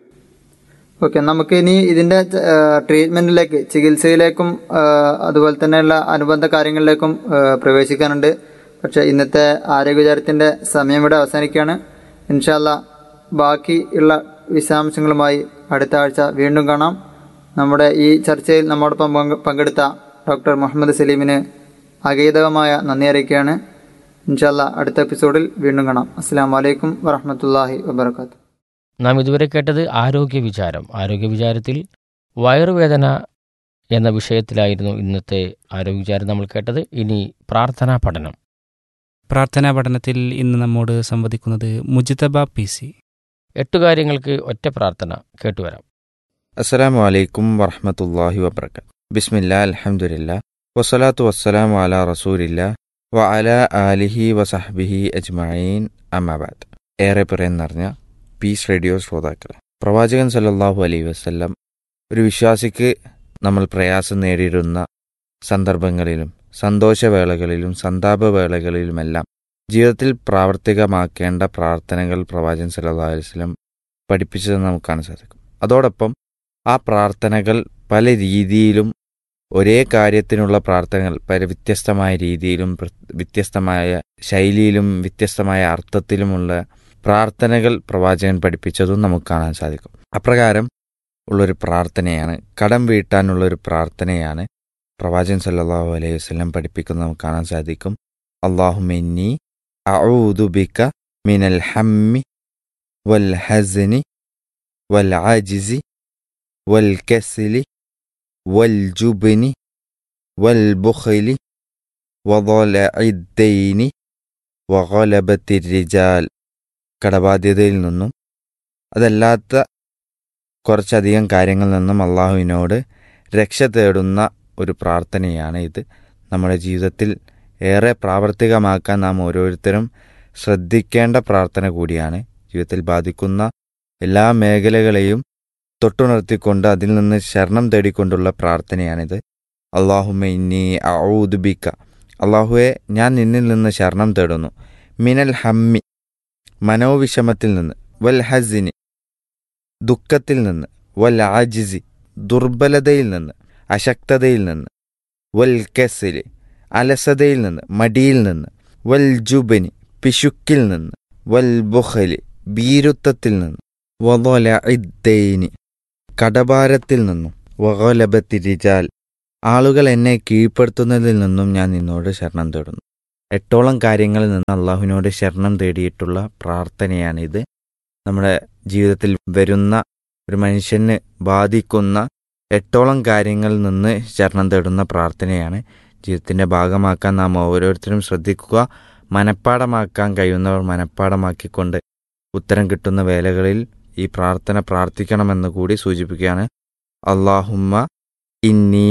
ഓക്കെ നമുക്ക് ഇനി ഇതിന്റെ ആ, ട്രീറ്റ്മെന്റിലേക്ക് ചികിത്സയിലേക്കും ആ, അതുപോലെ തന്നെയുള്ള അനുബന്ധ കാര്യങ്ങളിലേക്കും ആ, പ്രവേശിക്കാനുണ്ട് പക്ഷെ ഇന്നത്തെ ആരോഗ്യചാരത്തിന്റെ സമയം ഇവിടെ അവസാനിക്കുകയാണ് ഇൻഷാല്ല ബാക്കി ഉള്ള വിശദാംശങ്ങളുമായി അടുത്ത ആഴ്ച വീണ്ടും കാണാം നമ്മുടെ ഈ ചർച്ചയിൽ നമ്മോടൊപ്പം പങ്കെ- പങ്കെടുത്ത ഡോക്ടർ മുഹമ്മദ് സലീമിന് അഗീതകമായ നന്ദി അറിയിക്കുകയാണ് ഇൻഷാല്ല അടുത്ത എപ്പിസോഡിൽ വീണ്ടും കാണാം അസ്സാം വലൈക്കും വറഹമത്തല്ലാഹി വബർക്കാത്തു നാം ഇതുവരെ കേട്ടത് ആരോഗ്യ വിചാരം ആരോഗ്യ വിചാരത്തിൽ വയറുവേദന എന്ന വിഷയത്തിലായിരുന്നു ഇന്നത്തെ ആരോഗ്യ വിചാരം നമ്മൾ കേട്ടത് ഇനി പ്രാർത്ഥനാ പഠനം പ്രാർത്ഥനാ പഠനത്തിൽ ഇന്ന് നമ്മോട് സംവദിക്കുന്നത് മുജിതബ പി സി എട്ടു കാര്യങ്ങൾക്ക് ഒറ്റ പ്രാർത്ഥന കേട്ടുവരാം അസ്സലാമു അലൈക്കും വറഹമത്തല്ലാഹി വബർക്കാത്ത് ബിസ്മില്ലാ അൽഹംദുലില്ലാ വസ്സലാത്തു വസ്സലാമു അലാ റസൂലില്ലാ വ അലാ ആലിഹി വസഹ്ബിഹി അജ്മഈൻ അമ്മാബാദ് ഏറെ പറയാൻ നിറഞ്ഞ പീസ് റേഡിയോ ശ്രോതാക്കളെ പ്രവാചകൻ സല്ലല്ലാഹു അലൈഹി വസല്ലം ഒരു വിശ്വാസിക്ക് നമ്മൾ പ്രയാസം നേരിടുന്ന സന്ദർഭങ്ങളിലും സന്തോഷവേളകളിലും സന്താപവേളകളിലുമെല്ലാം ജീവിതത്തിൽ പ്രാവർത്തികമാക്കേണ്ട പ്രാർത്ഥനകൾ പ്രവാചകൻ സല്ലല്ലാഹു അലൈഹി വസല്ലം പഠിപ്പിച്ചതെന്ന് നമുക്ക് കാണാൻ സാധിക്കും അതോടൊപ്പം ആ പ്രാർത്ഥനകൾ പല രീതിയിലും ഒരേ കാര്യത്തിനുള്ള പ്രാർത്ഥനകൾ പല വ്യത്യസ്തമായ രീതിയിലും പ്ര- വ്യത്യസ്തമായ ശൈലിയിലും വ്യത്യസ്തമായ അർത്ഥത്തിലുമുള്ള പ്രാർത്ഥനകൾ പ്രവാചകൻ പഠിപ്പിച്ചതും നമുക്ക് കാണാൻ സാധിക്കും അപ്രകാരം ഉള്ളൊരു പ്രാർത്ഥനയാണ് കടം വീട്ടാനുള്ള ഒരു പ്രാർത്ഥനയാണ് പ്രവാചകൻ സല്ലല്ലാഹു അലൈഹി വസല്ലം പഠിപ്പിക്കുന്നത് നമുക്ക് കാണാൻ സാധിക്കും അള്ളാഹുമിന്നി അഊദുബിക മിനൽ ഹമ്മി വൽ ഹസനി വൽ ആജിസി വൽ കസലി വൽ ജുബനി വൽ ബുഖലി വضلع വഗലബത്തി റിജാൽ കടബാധ്യതയിൽ നിന്നും അതല്ലാത്ത കുറച്ചധികം കാര്യങ്ങളിൽ നിന്നും അള്ളാഹുവിനോട് രക്ഷ തേടുന്ന ഒരു പ്രാർത്ഥനയാണ് ഇത് നമ്മുടെ ജീവിതത്തിൽ ഏറെ പ്രാവർത്തികമാക്കാൻ നാം ഓരോരുത്തരും ശ്രദ്ധിക്കേണ്ട പ്രാർത്ഥന കൂടിയാണ് ജീവിതത്തിൽ ബാധിക്കുന്ന എല്ലാ മേഖലകളെയും തൊട്ടുണർത്തിക്കൊണ്ട് അതിൽ നിന്ന് ശരണം തേടിക്കൊണ്ടുള്ള പ്രാർത്ഥനയാണിത് അള്ളാഹുമ ഇന്നി ഔദുബിക്ക അള്ളാഹുവെ ഞാൻ നിന്നിൽ നിന്ന് ശരണം തേടുന്നു മിനൽ ഹമ്മി മനോവിഷമത്തിൽ നിന്ന് വൽ ഹസിനി ദുഃഖത്തിൽ നിന്ന് വൽ ആജിസി ദുർബലതയിൽ നിന്ന് അശക്തതയിൽ നിന്ന് വൽ കെസലി അലസതയിൽ നിന്ന് മടിയിൽ നിന്ന് വൽ ജുബനി പിശുക്കിൽ നിന്ന് വൽ ബുഖലി ഭീരുത്വത്തിൽ നിന്ന് വതൊല ഇദ്ദൈനി കടഭാരത്തിൽ നിന്നും വകോലബത്തി റിജാൽ ആളുകൾ എന്നെ കീഴ്പ്പെടുത്തുന്നതിൽ നിന്നും ഞാൻ നിന്നോട് ശരണം തേടുന്നു എട്ടോളം കാര്യങ്ങളിൽ നിന്ന് അള്ളാഹുവിനോട് ശരണം തേടിയിട്ടുള്ള പ്രാർത്ഥനയാണിത് നമ്മുടെ ജീവിതത്തിൽ വരുന്ന ഒരു മനുഷ്യന് ബാധിക്കുന്ന എട്ടോളം കാര്യങ്ങളിൽ നിന്ന് ശരണം തേടുന്ന പ്രാർത്ഥനയാണ് ജീവിതത്തിൻ്റെ ഭാഗമാക്കാൻ നാം ഓരോരുത്തരും ശ്രദ്ധിക്കുക മനഃപ്പാടമാക്കാൻ കഴിയുന്നവർ മനഃപ്പാടമാക്കിക്കൊണ്ട് ഉത്തരം കിട്ടുന്ന വേലകളിൽ ഈ പ്രാർത്ഥന പ്രാർത്ഥിക്കണമെന്ന് കൂടി സൂചിപ്പിക്കുകയാണ് അള്ളാഹുമ്മ ഇന്നി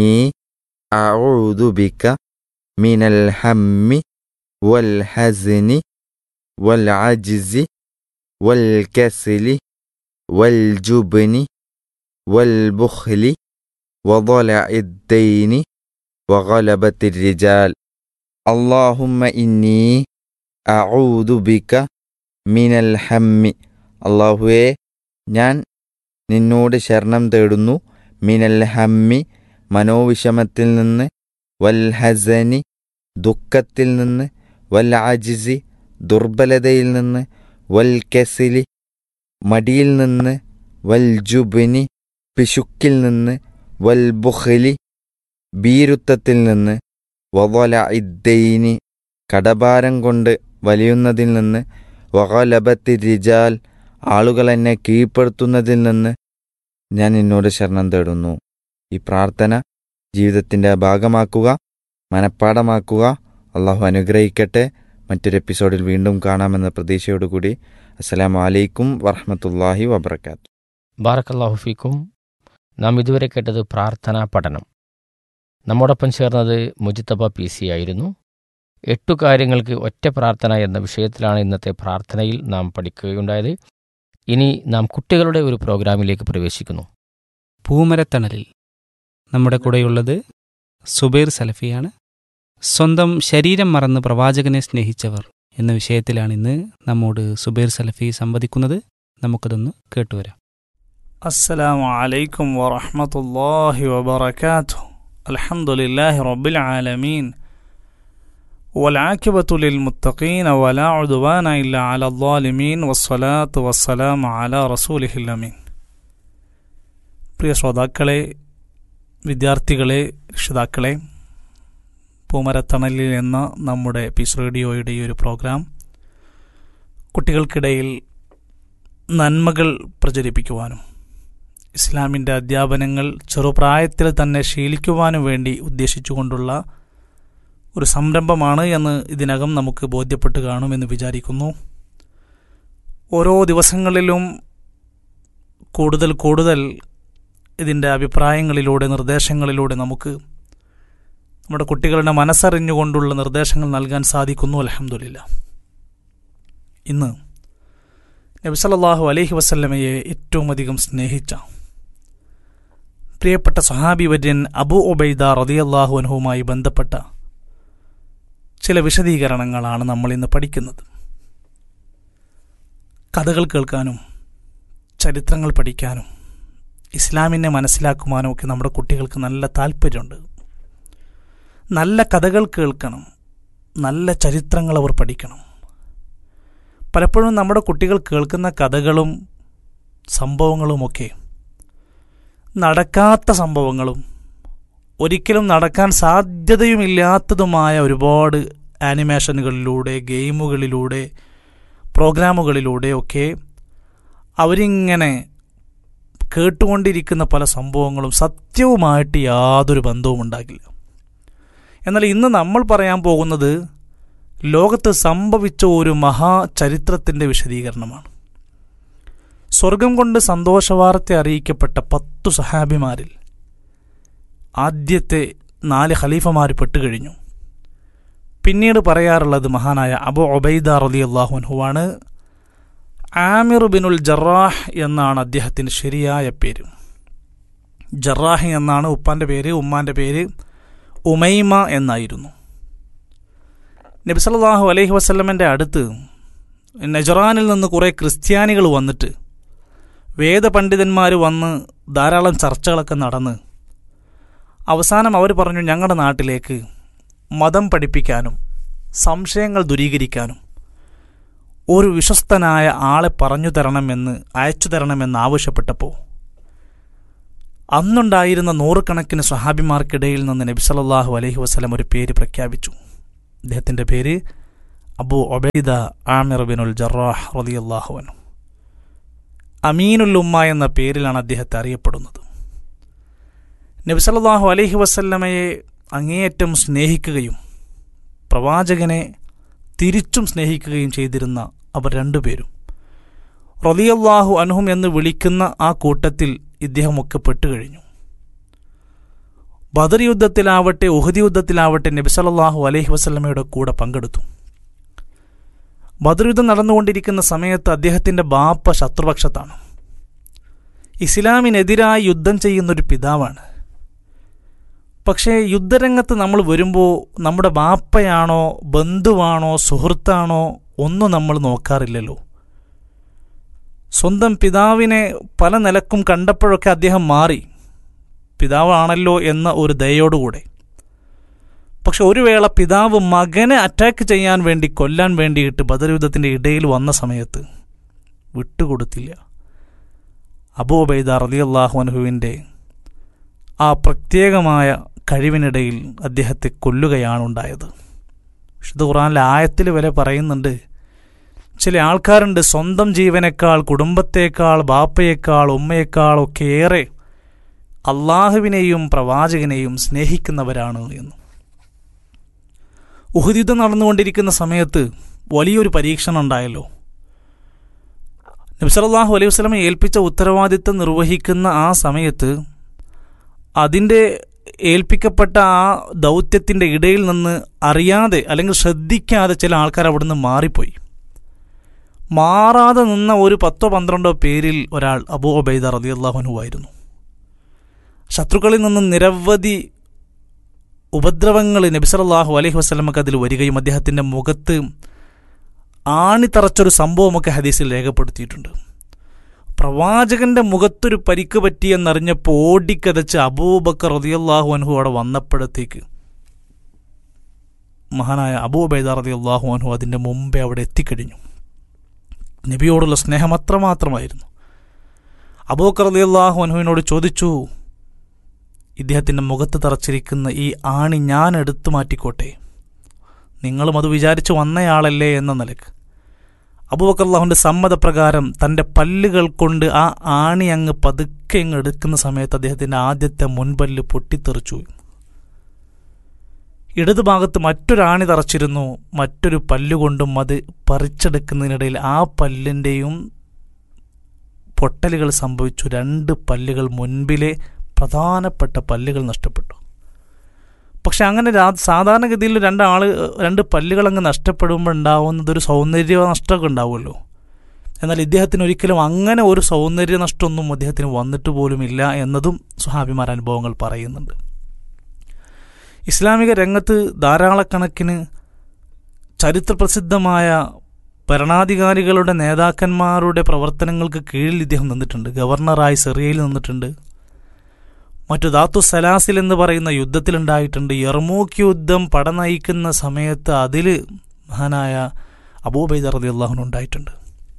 അഊദുബിക മിനൽ ഹമ്മി വൽ ഹസ്നി വൽ അജ്സി വൽ കസ്ലി വൽ ജുബ്നി വൽ ബുഖ്ലി وضلع الدين وغلبة الرجال اللهم إني أعوذ بك من الهم അള്ളാഹുവേ ഞാൻ നിന്നോട് ശരണം തേടുന്നു മിനൽ ഹമ്മി മനോവിഷമത്തിൽ നിന്ന് വൽ ഹസനി ദുഃഖത്തിൽ നിന്ന് വൽ അജിസി ദുർബലതയിൽ നിന്ന് വൽ കെസിലി മടിയിൽ നിന്ന് വൽ ജുബിനി പിശുക്കിൽ നിന്ന് വൽ ബുഖലി ഭീരുത്വത്തിൽ നിന്ന് വവല ഇദ്ദൈനി കടഭാരം കൊണ്ട് വലിയുന്നതിൽ നിന്ന് വകലബത്തി റിജാൽ ആളുകൾ എന്നെ കീഴ്പ്പെടുത്തുന്നതിൽ നിന്ന് ഞാൻ നിന്നോട് ശരണം തേടുന്നു ഈ പ്രാർത്ഥന ജീവിതത്തിൻ്റെ ഭാഗമാക്കുക മനഃപ്പാടമാക്കുക അള്ളാഹു അനുഗ്രഹിക്കട്ടെ മറ്റൊരു എപ്പിസോഡിൽ വീണ്ടും കാണാമെന്ന പ്രതീക്ഷയോടുകൂടി അസ്സലാമു അലൈക്കും വറഹമത്തല്ലാഹി വബർക്കാത്തു ബാറക്കല്ലാഹു ഫീക്കും നാം ഇതുവരെ കേട്ടത് പ്രാർത്ഥനാ പഠനം നമ്മോടൊപ്പം ചേർന്നത് മുജിത്തബ പി സി ആയിരുന്നു എട്ടു കാര്യങ്ങൾക്ക് ഒറ്റ പ്രാർത്ഥന എന്ന വിഷയത്തിലാണ് ഇന്നത്തെ പ്രാർത്ഥനയിൽ നാം പഠിക്കുകയുണ്ടായത് ഇനി നാം കുട്ടികളുടെ ഒരു പ്രോഗ്രാമിലേക്ക് പ്രവേശിക്കുന്നു പൂമരത്തണലിൽ നമ്മുടെ കൂടെയുള്ളത് സുബൈർ സലഫിയാണ് സ്വന്തം ശരീരം മറന്ന് പ്രവാചകനെ സ്നേഹിച്ചവർ എന്ന വിഷയത്തിലാണ് ഇന്ന് നമ്മോട് സുബൈർ സലഫി സംവദിക്കുന്നത് നമുക്കതൊന്ന് കേട്ടുവരാം السلام عليكم ورحمة الله وبركاته الحمد لله رب العالمين والعاقبة للمتقين ولا عدوان إلا على الظالمين والصلاة والسلام على رسوله الأمين പ്രിയ ശ്രോതാക്കളെ വിദ്യാർത്ഥികളെ രക്ഷിതാക്കളെ പൂമരത്തണലിൽ എന്ന നമ്മുടെ പീസ് റേഡിയോയുടെ ഈ ഒരു പ്രോഗ്രാം കുട്ടികൾക്കിടയിൽ നന്മകൾ പ്രചരിപ്പിക്കുവാനും ഇസ്ലാമിൻ്റെ അധ്യാപനങ്ങൾ ചെറുപ്രായത്തിൽ തന്നെ ശീലിക്കുവാനും വേണ്ടി ഉദ്ദേശിച്ചുകൊണ്ടുള്ള ഒരു സംരംഭമാണ് എന്ന് ഇതിനകം നമുക്ക് ബോധ്യപ്പെട്ട് കാണുമെന്ന് വിചാരിക്കുന്നു ഓരോ ദിവസങ്ങളിലും കൂടുതൽ കൂടുതൽ ഇതിൻ്റെ അഭിപ്രായങ്ങളിലൂടെ നിർദ്ദേശങ്ങളിലൂടെ നമുക്ക് നമ്മുടെ കുട്ടികളുടെ മനസ്സറിഞ്ഞുകൊണ്ടുള്ള നിർദ്ദേശങ്ങൾ നൽകാൻ സാധിക്കുന്നു അലഹമില്ല ഇന്ന് നബിസല്ലാഹു അലഹി വസല്ലമയെ ഏറ്റവും അധികം സ്നേഹിച്ച പ്രിയപ്പെട്ട സഹാബി വര്യൻ അബു ഒബൈദ റതിയല്ലാഹു അനുഹുമായി ബന്ധപ്പെട്ട ചില വിശദീകരണങ്ങളാണ് നമ്മൾ ഇന്ന് പഠിക്കുന്നത് കഥകൾ കേൾക്കാനും ചരിത്രങ്ങൾ പഠിക്കാനും ഇസ്ലാമിനെ മനസ്സിലാക്കുവാനും ഒക്കെ നമ്മുടെ കുട്ടികൾക്ക് നല്ല താല്പര്യമുണ്ട് നല്ല കഥകൾ കേൾക്കണം നല്ല ചരിത്രങ്ങൾ അവർ പഠിക്കണം പലപ്പോഴും നമ്മുടെ കുട്ടികൾ കേൾക്കുന്ന കഥകളും സംഭവങ്ങളുമൊക്കെ നടക്കാത്ത സംഭവങ്ങളും ഒരിക്കലും നടക്കാൻ സാധ്യതയുമില്ലാത്തതുമായ ഒരുപാട് ആനിമേഷനുകളിലൂടെ ഗെയിമുകളിലൂടെ പ്രോഗ്രാമുകളിലൂടെ ഒക്കെ അവരിങ്ങനെ കേട്ടുകൊണ്ടിരിക്കുന്ന പല സംഭവങ്ങളും സത്യവുമായിട്ട് യാതൊരു ബന്ധവും ഉണ്ടാകില്ല എന്നാൽ ഇന്ന് നമ്മൾ പറയാൻ പോകുന്നത് ലോകത്ത് സംഭവിച്ച ഒരു മഹാചരിത്രത്തിൻ്റെ വിശദീകരണമാണ് സ്വർഗം കൊണ്ട് സന്തോഷവാർത്ത അറിയിക്കപ്പെട്ട പത്തു സഹാബിമാരിൽ ആദ്യത്തെ നാല് ഖലീഫമാർ പെട്ടുകഴിഞ്ഞു പിന്നീട് പറയാറുള്ളത് മഹാനായ അബു ഒബൈദ റലി അള്ളാഹുൻഹുവാണ് ആമിർ ബിനുൽ ജറാഹ് എന്നാണ് അദ്ദേഹത്തിൻ്റെ ശരിയായ പേര് ജറാഹ് എന്നാണ് ഉപ്പാൻ്റെ പേര് ഉമ്മാൻ്റെ പേര് ഉമൈമ എന്നായിരുന്നു നബിസല്ലാഹു അലൈഹി വസ്ലമൻ്റെ അടുത്ത് നജറാനിൽ നിന്ന് കുറേ ക്രിസ്ത്യാനികൾ വന്നിട്ട് വേദപണ്ഡിതന്മാർ വന്ന് ധാരാളം ചർച്ചകളൊക്കെ നടന്ന് അവസാനം അവർ പറഞ്ഞു ഞങ്ങളുടെ നാട്ടിലേക്ക് മതം പഠിപ്പിക്കാനും സംശയങ്ങൾ ദൂരീകരിക്കാനും ഒരു വിശ്വസ്തനായ ആളെ പറഞ്ഞു തരണമെന്ന് അയച്ചു തരണമെന്ന് ആവശ്യപ്പെട്ടപ്പോൾ അന്നുണ്ടായിരുന്ന നൂറുകണക്കിന് സ്വഹാബിമാർക്കിടയിൽ നിന്ന് നബി സല്ലല്ലാഹു അലൈഹി വസല്ലം ഒരു പേര് പ്രഖ്യാപിച്ചു അദ്ദേഹത്തിൻ്റെ പേര് അബു ഒബൈദ ആമിർ ബിനുൽ ജറാഹ് റളിയല്ലാഹു അൻഹു അമീനുൽ ഉമ്മ എന്ന പേരിലാണ് അദ്ദേഹത്തെ അറിയപ്പെടുന്നത് നബിസല്ലാഹു അലൈഹി വസല്ലമയെ അങ്ങേയറ്റം സ്നേഹിക്കുകയും പ്രവാചകനെ തിരിച്ചും സ്നേഹിക്കുകയും ചെയ്തിരുന്ന അവർ രണ്ടുപേരും റലിയല്ലാഹു അൻഹും എന്ന് വിളിക്കുന്ന ആ കൂട്ടത്തിൽ ഇദ്ദേഹമൊക്കെ പെട്ടുകഴിഞ്ഞു ബദർ യുദ്ധത്തിലാവട്ടെ ഉഹദ് യുദ്ധത്തിലാവട്ടെ നബിസല്ലാഹു അലൈഹി വസല്ലമയുടെ കൂടെ പങ്കെടുത്തു ബദർ യുദ്ധം നടന്നുകൊണ്ടിരിക്കുന്ന സമയത്ത് അദ്ദേഹത്തിൻ്റെ ബാപ്പ ശത്രുപക്ഷത്താണ് ഇസ്ലാമിനെതിരായി യുദ്ധം ചെയ്യുന്നൊരു പിതാവാണ് പക്ഷേ യുദ്ധരംഗത്ത് നമ്മൾ വരുമ്പോൾ നമ്മുടെ ബാപ്പയാണോ ബന്ധുവാണോ സുഹൃത്താണോ ഒന്നും നമ്മൾ നോക്കാറില്ലല്ലോ സ്വന്തം പിതാവിനെ പല നിലക്കും കണ്ടപ്പോഴൊക്കെ അദ്ദേഹം മാറി പിതാവാണല്ലോ എന്ന ഒരു ദയോടുകൂടെ പക്ഷെ ഒരു വേള പിതാവ് മകനെ അറ്റാക്ക് ചെയ്യാൻ വേണ്ടി കൊല്ലാൻ വേണ്ടിയിട്ട് ബദർ യുദ്ധത്തിൻ്റെ ഇടയിൽ വന്ന സമയത്ത് വിട്ടുകൊടുത്തില്ല അബൂബൈദ റലിയല്ലാഹു അനുഹുവിൻ്റെ ആ പ്രത്യേകമായ കഴിവിനിടയിൽ അദ്ദേഹത്തെ കൊല്ലുകയാണ് ഉണ്ടായത് വിശുദ്ധ ഖുറാനിലെ ആയത്തിൽ വരെ പറയുന്നുണ്ട് ചില ആൾക്കാരുണ്ട് സ്വന്തം ജീവനേക്കാൾ കുടുംബത്തേക്കാൾ ബാപ്പയേക്കാൾ ഉമ്മയേക്കാൾ ഒക്കെ ഏറെ അള്ളാഹുവിനെയും പ്രവാചകനെയും സ്നേഹിക്കുന്നവരാണ് എന്ന് ഉഹുദിദ്ധം നടന്നുകൊണ്ടിരിക്കുന്ന സമയത്ത് വലിയൊരു പരീക്ഷണം ഉണ്ടായല്ലോ നബ്സലാഹു അലൈഹി വസ്ലമെ ഏൽപ്പിച്ച ഉത്തരവാദിത്തം നിർവഹിക്കുന്ന ആ സമയത്ത് അതിൻ്റെ ഏൽപ്പിക്കപ്പെട്ട ആ ദൗത്യത്തിൻ്റെ ഇടയിൽ നിന്ന് അറിയാതെ അല്ലെങ്കിൽ ശ്രദ്ധിക്കാതെ ചില ആൾക്കാർ അവിടുന്ന് മാറിപ്പോയി മാറാതെ നിന്ന ഒരു പത്തോ പന്ത്രണ്ടോ പേരിൽ ഒരാൾ അബൂ ഒബൈദ റതി അള്ളാഹുനുവായിരുന്നു ശത്രുക്കളിൽ നിന്ന് നിരവധി ഉപദ്രവങ്ങൾ നബിസലാഹു അലൈഹി വസ്ലമക്ക് അതിൽ വരികയും അദ്ദേഹത്തിൻ്റെ മുഖത്ത് ആണിത്തറച്ചൊരു സംഭവമൊക്കെ ഹദീസിൽ രേഖപ്പെടുത്തിയിട്ടുണ്ട് പ്രവാചകന്റെ മുഖത്തൊരു പരിക്ക് പറ്റിയെന്നറിഞ്ഞപ്പോൾ ഓടിക്കതച്ച് അബൂബക്കർ റതിയല്ലാഹു അൻഹു അവിടെ വന്നപ്പോഴത്തേക്ക് മഹാനായ അബൂബൈദ റതിയല്ലാഹു അൻഹു അതിൻ്റെ മുമ്പേ അവിടെ എത്തിക്കഴിഞ്ഞു നബിയോടുള്ള സ്നേഹം അത്രമാത്രമായിരുന്നു അബൂബക്കർ റതിയല്ലാഹു അൻഹുവിനോട് ചോദിച്ചു ഇദ്ദേഹത്തിൻ്റെ മുഖത്ത് തറച്ചിരിക്കുന്ന ഈ ആണി ഞാൻ എടുത്തു മാറ്റിക്കോട്ടെ നിങ്ങളും അത് വിചാരിച്ചു വന്നയാളല്ലേ എന്ന നിലക്ക് അബൂബക്കർ അള്ളാഹുവിൻ്റെ സമ്മതപ്രകാരം തൻ്റെ പല്ലുകൾ കൊണ്ട് ആ ആണി അങ്ങ് പതുക്കെ അങ്ങ് എടുക്കുന്ന സമയത്ത് അദ്ദേഹത്തിൻ്റെ ആദ്യത്തെ മുൻപല്ല് പൊട്ടിത്തെറിച്ചു ഇടതുഭാഗത്ത് മറ്റൊരാണി തറച്ചിരുന്നു മറ്റൊരു പല്ലുകൊണ്ടും അത് പറിച്ചെടുക്കുന്നതിനിടയിൽ ആ പല്ലിൻ്റെയും പൊട്ടലുകൾ സംഭവിച്ചു രണ്ട് പല്ലുകൾ മുൻപിലെ പ്രധാനപ്പെട്ട പല്ലുകൾ നഷ്ടപ്പെട്ടു പക്ഷെ അങ്ങനെ സാധാരണഗതിയിൽ രണ്ടാൾ രണ്ട് പല്ലുകൾ അങ്ങ് നഷ്ടപ്പെടുമ്പോൾ ഉണ്ടാവുന്നത് ഒരു സൗന്ദര്യ നഷ്ടമൊക്കെ ഉണ്ടാവുമല്ലോ എന്നാൽ ഇദ്ദേഹത്തിന് ഒരിക്കലും അങ്ങനെ ഒരു സൗന്ദര്യ നഷ്ടമൊന്നും അദ്ദേഹത്തിന് വന്നിട്ട് പോലുമില്ല എന്നതും സുഹാബിമാർ അനുഭവങ്ങൾ പറയുന്നുണ്ട് ഇസ്ലാമിക രംഗത്ത് ധാരാളക്കണക്കിന് ചരിത്രപ്രസിദ്ധമായ ഭരണാധികാരികളുടെ നേതാക്കന്മാരുടെ പ്രവർത്തനങ്ങൾക്ക് കീഴിൽ ഇദ്ദേഹം നിന്നിട്ടുണ്ട് ഗവർണറായി സെറിയയിൽ നിന്നിട്ടുണ്ട് മറ്റു ധാത്തു സലാസിൽ എന്ന് പറയുന്ന യുദ്ധത്തിലുണ്ടായിട്ടുണ്ട് യർമൂക്ക് യുദ്ധം പട നയിക്കുന്ന സമയത്ത് അതിൽ മഹാനായ അബൂബൈദ റതി അള്ളാഹുനുണ്ടായിട്ടുണ്ട്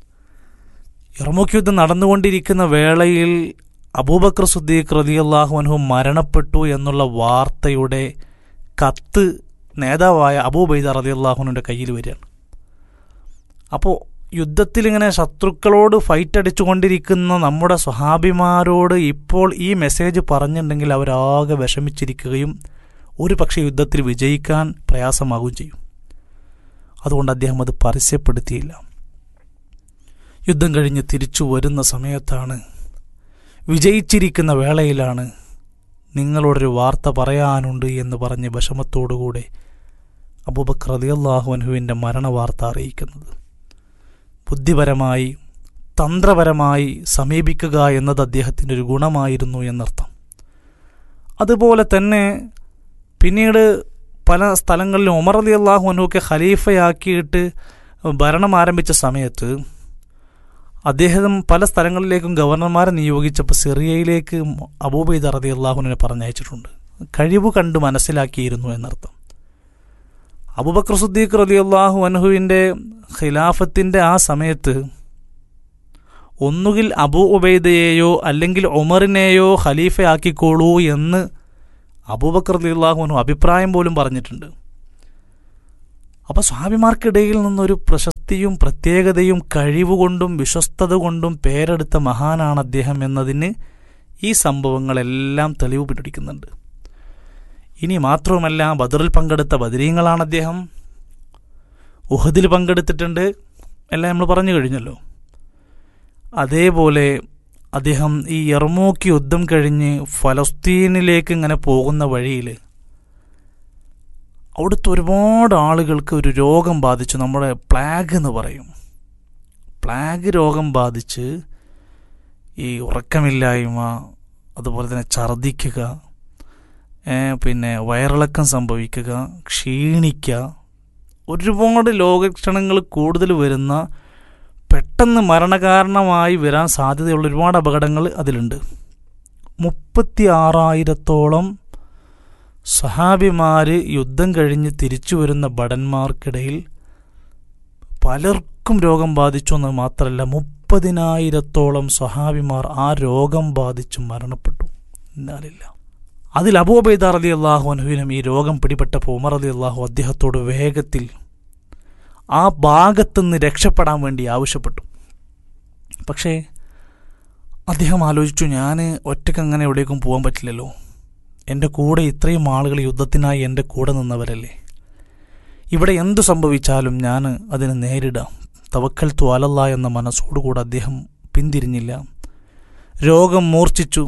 യർമൂക്ക് യുദ്ധം നടന്നുകൊണ്ടിരിക്കുന്ന വേളയിൽ അബൂബക്കർ സുദ്ദീഖ് റതി അള്ളാഹുഅനഹു മരണപ്പെട്ടു എന്നുള്ള വാർത്തയുടെ കത്ത് നേതാവായ അബൂബൈദ റതി അള്ളാഹുവിൻ്റെ കയ്യിൽ വരികയാണ് അപ്പോൾ യുദ്ധത്തിൽ ഇങ്ങനെ ശത്രുക്കളോട് ഫൈറ്റ് അടിച്ചുകൊണ്ടിരിക്കുന്ന നമ്മുടെ സ്വഹാബിമാരോട് ഇപ്പോൾ ഈ മെസ്സേജ് പറഞ്ഞിട്ടുണ്ടെങ്കിൽ അവരാകെ വിഷമിച്ചിരിക്കുകയും ഒരു പക്ഷേ യുദ്ധത്തിൽ വിജയിക്കാൻ പ്രയാസമാകുകയും ചെയ്യും അതുകൊണ്ട് അദ്ദേഹം അത് പരസ്യപ്പെടുത്തിയില്ല യുദ്ധം കഴിഞ്ഞ് തിരിച്ചു വരുന്ന സമയത്താണ് വിജയിച്ചിരിക്കുന്ന വേളയിലാണ് നിങ്ങളോടൊരു വാർത്ത പറയാനുണ്ട് എന്ന് പറഞ്ഞ് വിഷമത്തോടുകൂടെ അബൂബക്കർ റളിയല്ലാഹു അൻഹുവിൻ്റെ മരണവാർത്ത അറിയിക്കുന്നത് ബുദ്ധിപരമായി തന്ത്രപരമായി സമീപിക്കുക എന്നത് അദ്ദേഹത്തിൻ്റെ ഒരു ഗുണമായിരുന്നു എന്നർത്ഥം അതുപോലെ തന്നെ പിന്നീട് പല സ്ഥലങ്ങളിലും ഉമർ അലി അള്ളാഹു അനുവൊക്കെ ഖലീഫയാക്കിയിട്ട് ഭരണം ആരംഭിച്ച സമയത്ത് അദ്ദേഹം പല സ്ഥലങ്ങളിലേക്കും ഗവർണർമാരെ നിയോഗിച്ചപ്പോൾ സിറിയയിലേക്ക് അബൂബൈദ റതി അള്ളാഹുവിനെ പറഞ്ഞയച്ചിട്ടുണ്ട് കഴിവ് കണ്ട് മനസ്സിലാക്കിയിരുന്നു എന്നർത്ഥം അബുബക്കർ സുദ്ദീഖ് റലി അള്ളാഹു അൻഹുവിൻ്റെ ഖിലാഫത്തിൻ്റെ ആ സമയത്ത് ഒന്നുകിൽ അബു ഉബൈദയെയോ അല്ലെങ്കിൽ ഉമറിനെയോ ഖലീഫയാക്കിക്കോളൂ എന്ന് അബൂബക്കർ റലി അള്ളാഹു അൻഹു അഭിപ്രായം പോലും പറഞ്ഞിട്ടുണ്ട് അപ്പോൾ സ്വാഭിമാർക്കിടയിൽ നിന്നൊരു പ്രശസ്തിയും പ്രത്യേകതയും കഴിവുകൊണ്ടും വിശ്വസ്തത കൊണ്ടും പേരെടുത്ത മഹാനാണ് അദ്ദേഹം എന്നതിന് ഈ സംഭവങ്ങളെല്ലാം തെളിവ് പിടിക്കുന്നുണ്ട് ഇനി മാത്രവുമല്ല ബദറിൽ പങ്കെടുത്ത ബദരീങ്ങളാണ് അദ്ദേഹം ഉഹദിൽ പങ്കെടുത്തിട്ടുണ്ട് എല്ലാം നമ്മൾ പറഞ്ഞു കഴിഞ്ഞല്ലോ അതേപോലെ അദ്ദേഹം ഈ യർമോക്ക് യുദ്ധം കഴിഞ്ഞ് ഫലസ്തീനിലേക്ക് ഇങ്ങനെ പോകുന്ന വഴിയിൽ അവിടുത്തെ ഒരുപാട് ആളുകൾക്ക് ഒരു രോഗം ബാധിച്ചു നമ്മുടെ പ്ലാഗ് എന്ന് പറയും പ്ലാഗ് രോഗം ബാധിച്ച് ഈ ഉറക്കമില്ലായ്മ അതുപോലെ തന്നെ ഛർദിക്കുക ഏ, പിന്നെ വയറിളക്കം സംഭവിക്കുക ക്ഷീണിക്കുക ഒരുപാട് ലോകക്ഷണങ്ങൾ കൂടുതൽ വരുന്ന പെട്ടെന്ന് മരണകാരണമായി വരാൻ സാധ്യതയുള്ള ഒരുപാട് അപകടങ്ങൾ അതിലുണ്ട് മുപ്പത്തി ആറായിരത്തോളം സഹാബിമാര് യുദ്ധം കഴിഞ്ഞ് തിരിച്ചു വരുന്ന ഭടന്മാർക്കിടയിൽ പലർക്കും രോഗം ബാധിച്ചു എന്ന് മാത്രമല്ല മുപ്പതിനായിരത്തോളം സഹാബിമാർ ആ രോഗം ബാധിച്ചു മരണപ്പെട്ടു എന്നാലില്ല അതിൽ അബൂബൈദ റലി അള്ളാഹു അനുവിനും ഈ രോഗം പിടിപെട്ടപ്പോൾ ഉമർ അലി അള്ളാഹു അദ്ദേഹത്തോട് വേഗത്തിൽ ആ ഭാഗത്തുനിന്ന് രക്ഷപ്പെടാൻ വേണ്ടി ആവശ്യപ്പെട്ടു പക്ഷേ അദ്ദേഹം ആലോചിച്ചു ഞാൻ ഒറ്റയ്ക്ക് അങ്ങനെ എവിടേക്കും പോകാൻ പറ്റില്ലല്ലോ എൻ്റെ കൂടെ ഇത്രയും ആളുകൾ യുദ്ധത്തിനായി എൻ്റെ കൂടെ നിന്നവരല്ലേ ഇവിടെ എന്തു സംഭവിച്ചാലും ഞാൻ അതിനെ നേരിടാം തവക്കൽ ത്വാലല്ല എന്ന മനസ്സോടുകൂടെ അദ്ദേഹം പിന്തിരിഞ്ഞില്ല രോഗം മൂർച്ഛിച്ചു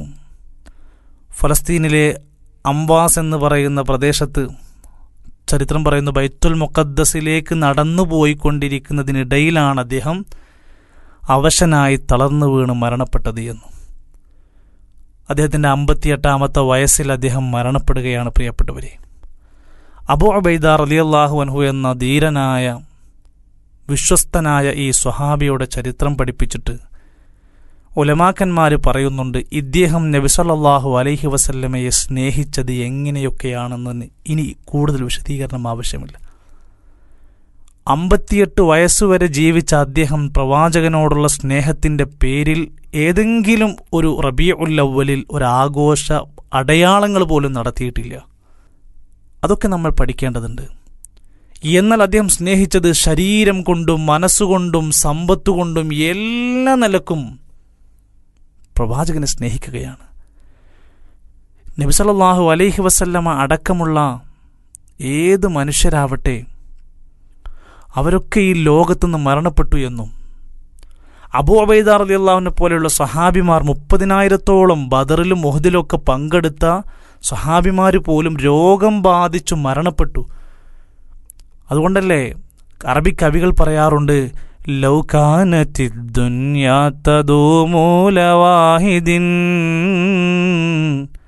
ഫലസ്തീനിലെ അംബാസ് എന്ന് പറയുന്ന പ്രദേശത്ത് ചരിത്രം പറയുന്ന ബൈത്തുൽ മുഖദ്ദസിലേക്ക് നടന്നു പോയിക്കൊണ്ടിരിക്കുന്നതിനിടയിലാണ് അദ്ദേഹം അവശനായി തളർന്നു വീണ് മരണപ്പെട്ടത് എന്ന് അദ്ദേഹത്തിൻ്റെ അമ്പത്തിയെട്ടാമത്തെ വയസ്സിൽ അദ്ദേഹം മരണപ്പെടുകയാണ് പ്രിയപ്പെട്ടവരെ അബു അബൈദ റലിയല്ലാഹു അൻഹു എന്ന ധീരനായ വിശ്വസ്തനായ ഈ സ്വഹാബിയുടെ ചരിത്രം പഠിപ്പിച്ചിട്ട് ഉലമാക്കന്മാർ പറയുന്നുണ്ട് ഇദ്ദേഹം നബിസല്ലാഹു അലൈഹി വസല്ലമയെ സ്നേഹിച്ചത് എങ്ങനെയൊക്കെയാണെന്ന് ഇനി കൂടുതൽ വിശദീകരണം ആവശ്യമില്ല അമ്പത്തിയെട്ട് വയസ്സുവരെ ജീവിച്ച അദ്ദേഹം പ്രവാചകനോടുള്ള സ്നേഹത്തിന്റെ പേരിൽ ഏതെങ്കിലും ഒരു റബിയ ഉല്ലവലിൽ ഒരു ആഘോഷ അടയാളങ്ങൾ പോലും നടത്തിയിട്ടില്ല അതൊക്കെ നമ്മൾ പഠിക്കേണ്ടതുണ്ട് എന്നാൽ അദ്ദേഹം സ്നേഹിച്ചത് ശരീരം കൊണ്ടും മനസ്സുകൊണ്ടും സമ്പത്തുകൊണ്ടും എല്ലാ നിലക്കും പ്രവാചകനെ സ്നേഹിക്കുകയാണ് നബിസല്ലാഹു അലൈഹി വസല്ലമ അടക്കമുള്ള ഏത് മനുഷ്യരാവട്ടെ അവരൊക്കെ ഈ ലോകത്തുനിന്ന് മരണപ്പെട്ടു എന്നും അബൂ അബൈദാർ അലി അള്ളാഹുവിനെ പോലെയുള്ള സഹാബിമാർ മുപ്പതിനായിരത്തോളം ബദറിലും മുഹദിലും ഒക്കെ പങ്കെടുത്ത സഹാബിമാർ പോലും രോഗം ബാധിച്ചു മരണപ്പെട്ടു അതുകൊണ്ടല്ലേ അറബി കവികൾ പറയാറുണ്ട് ലൗകാനത്തി ദുന്യാ തദൂമൂലവാഹിദിൻ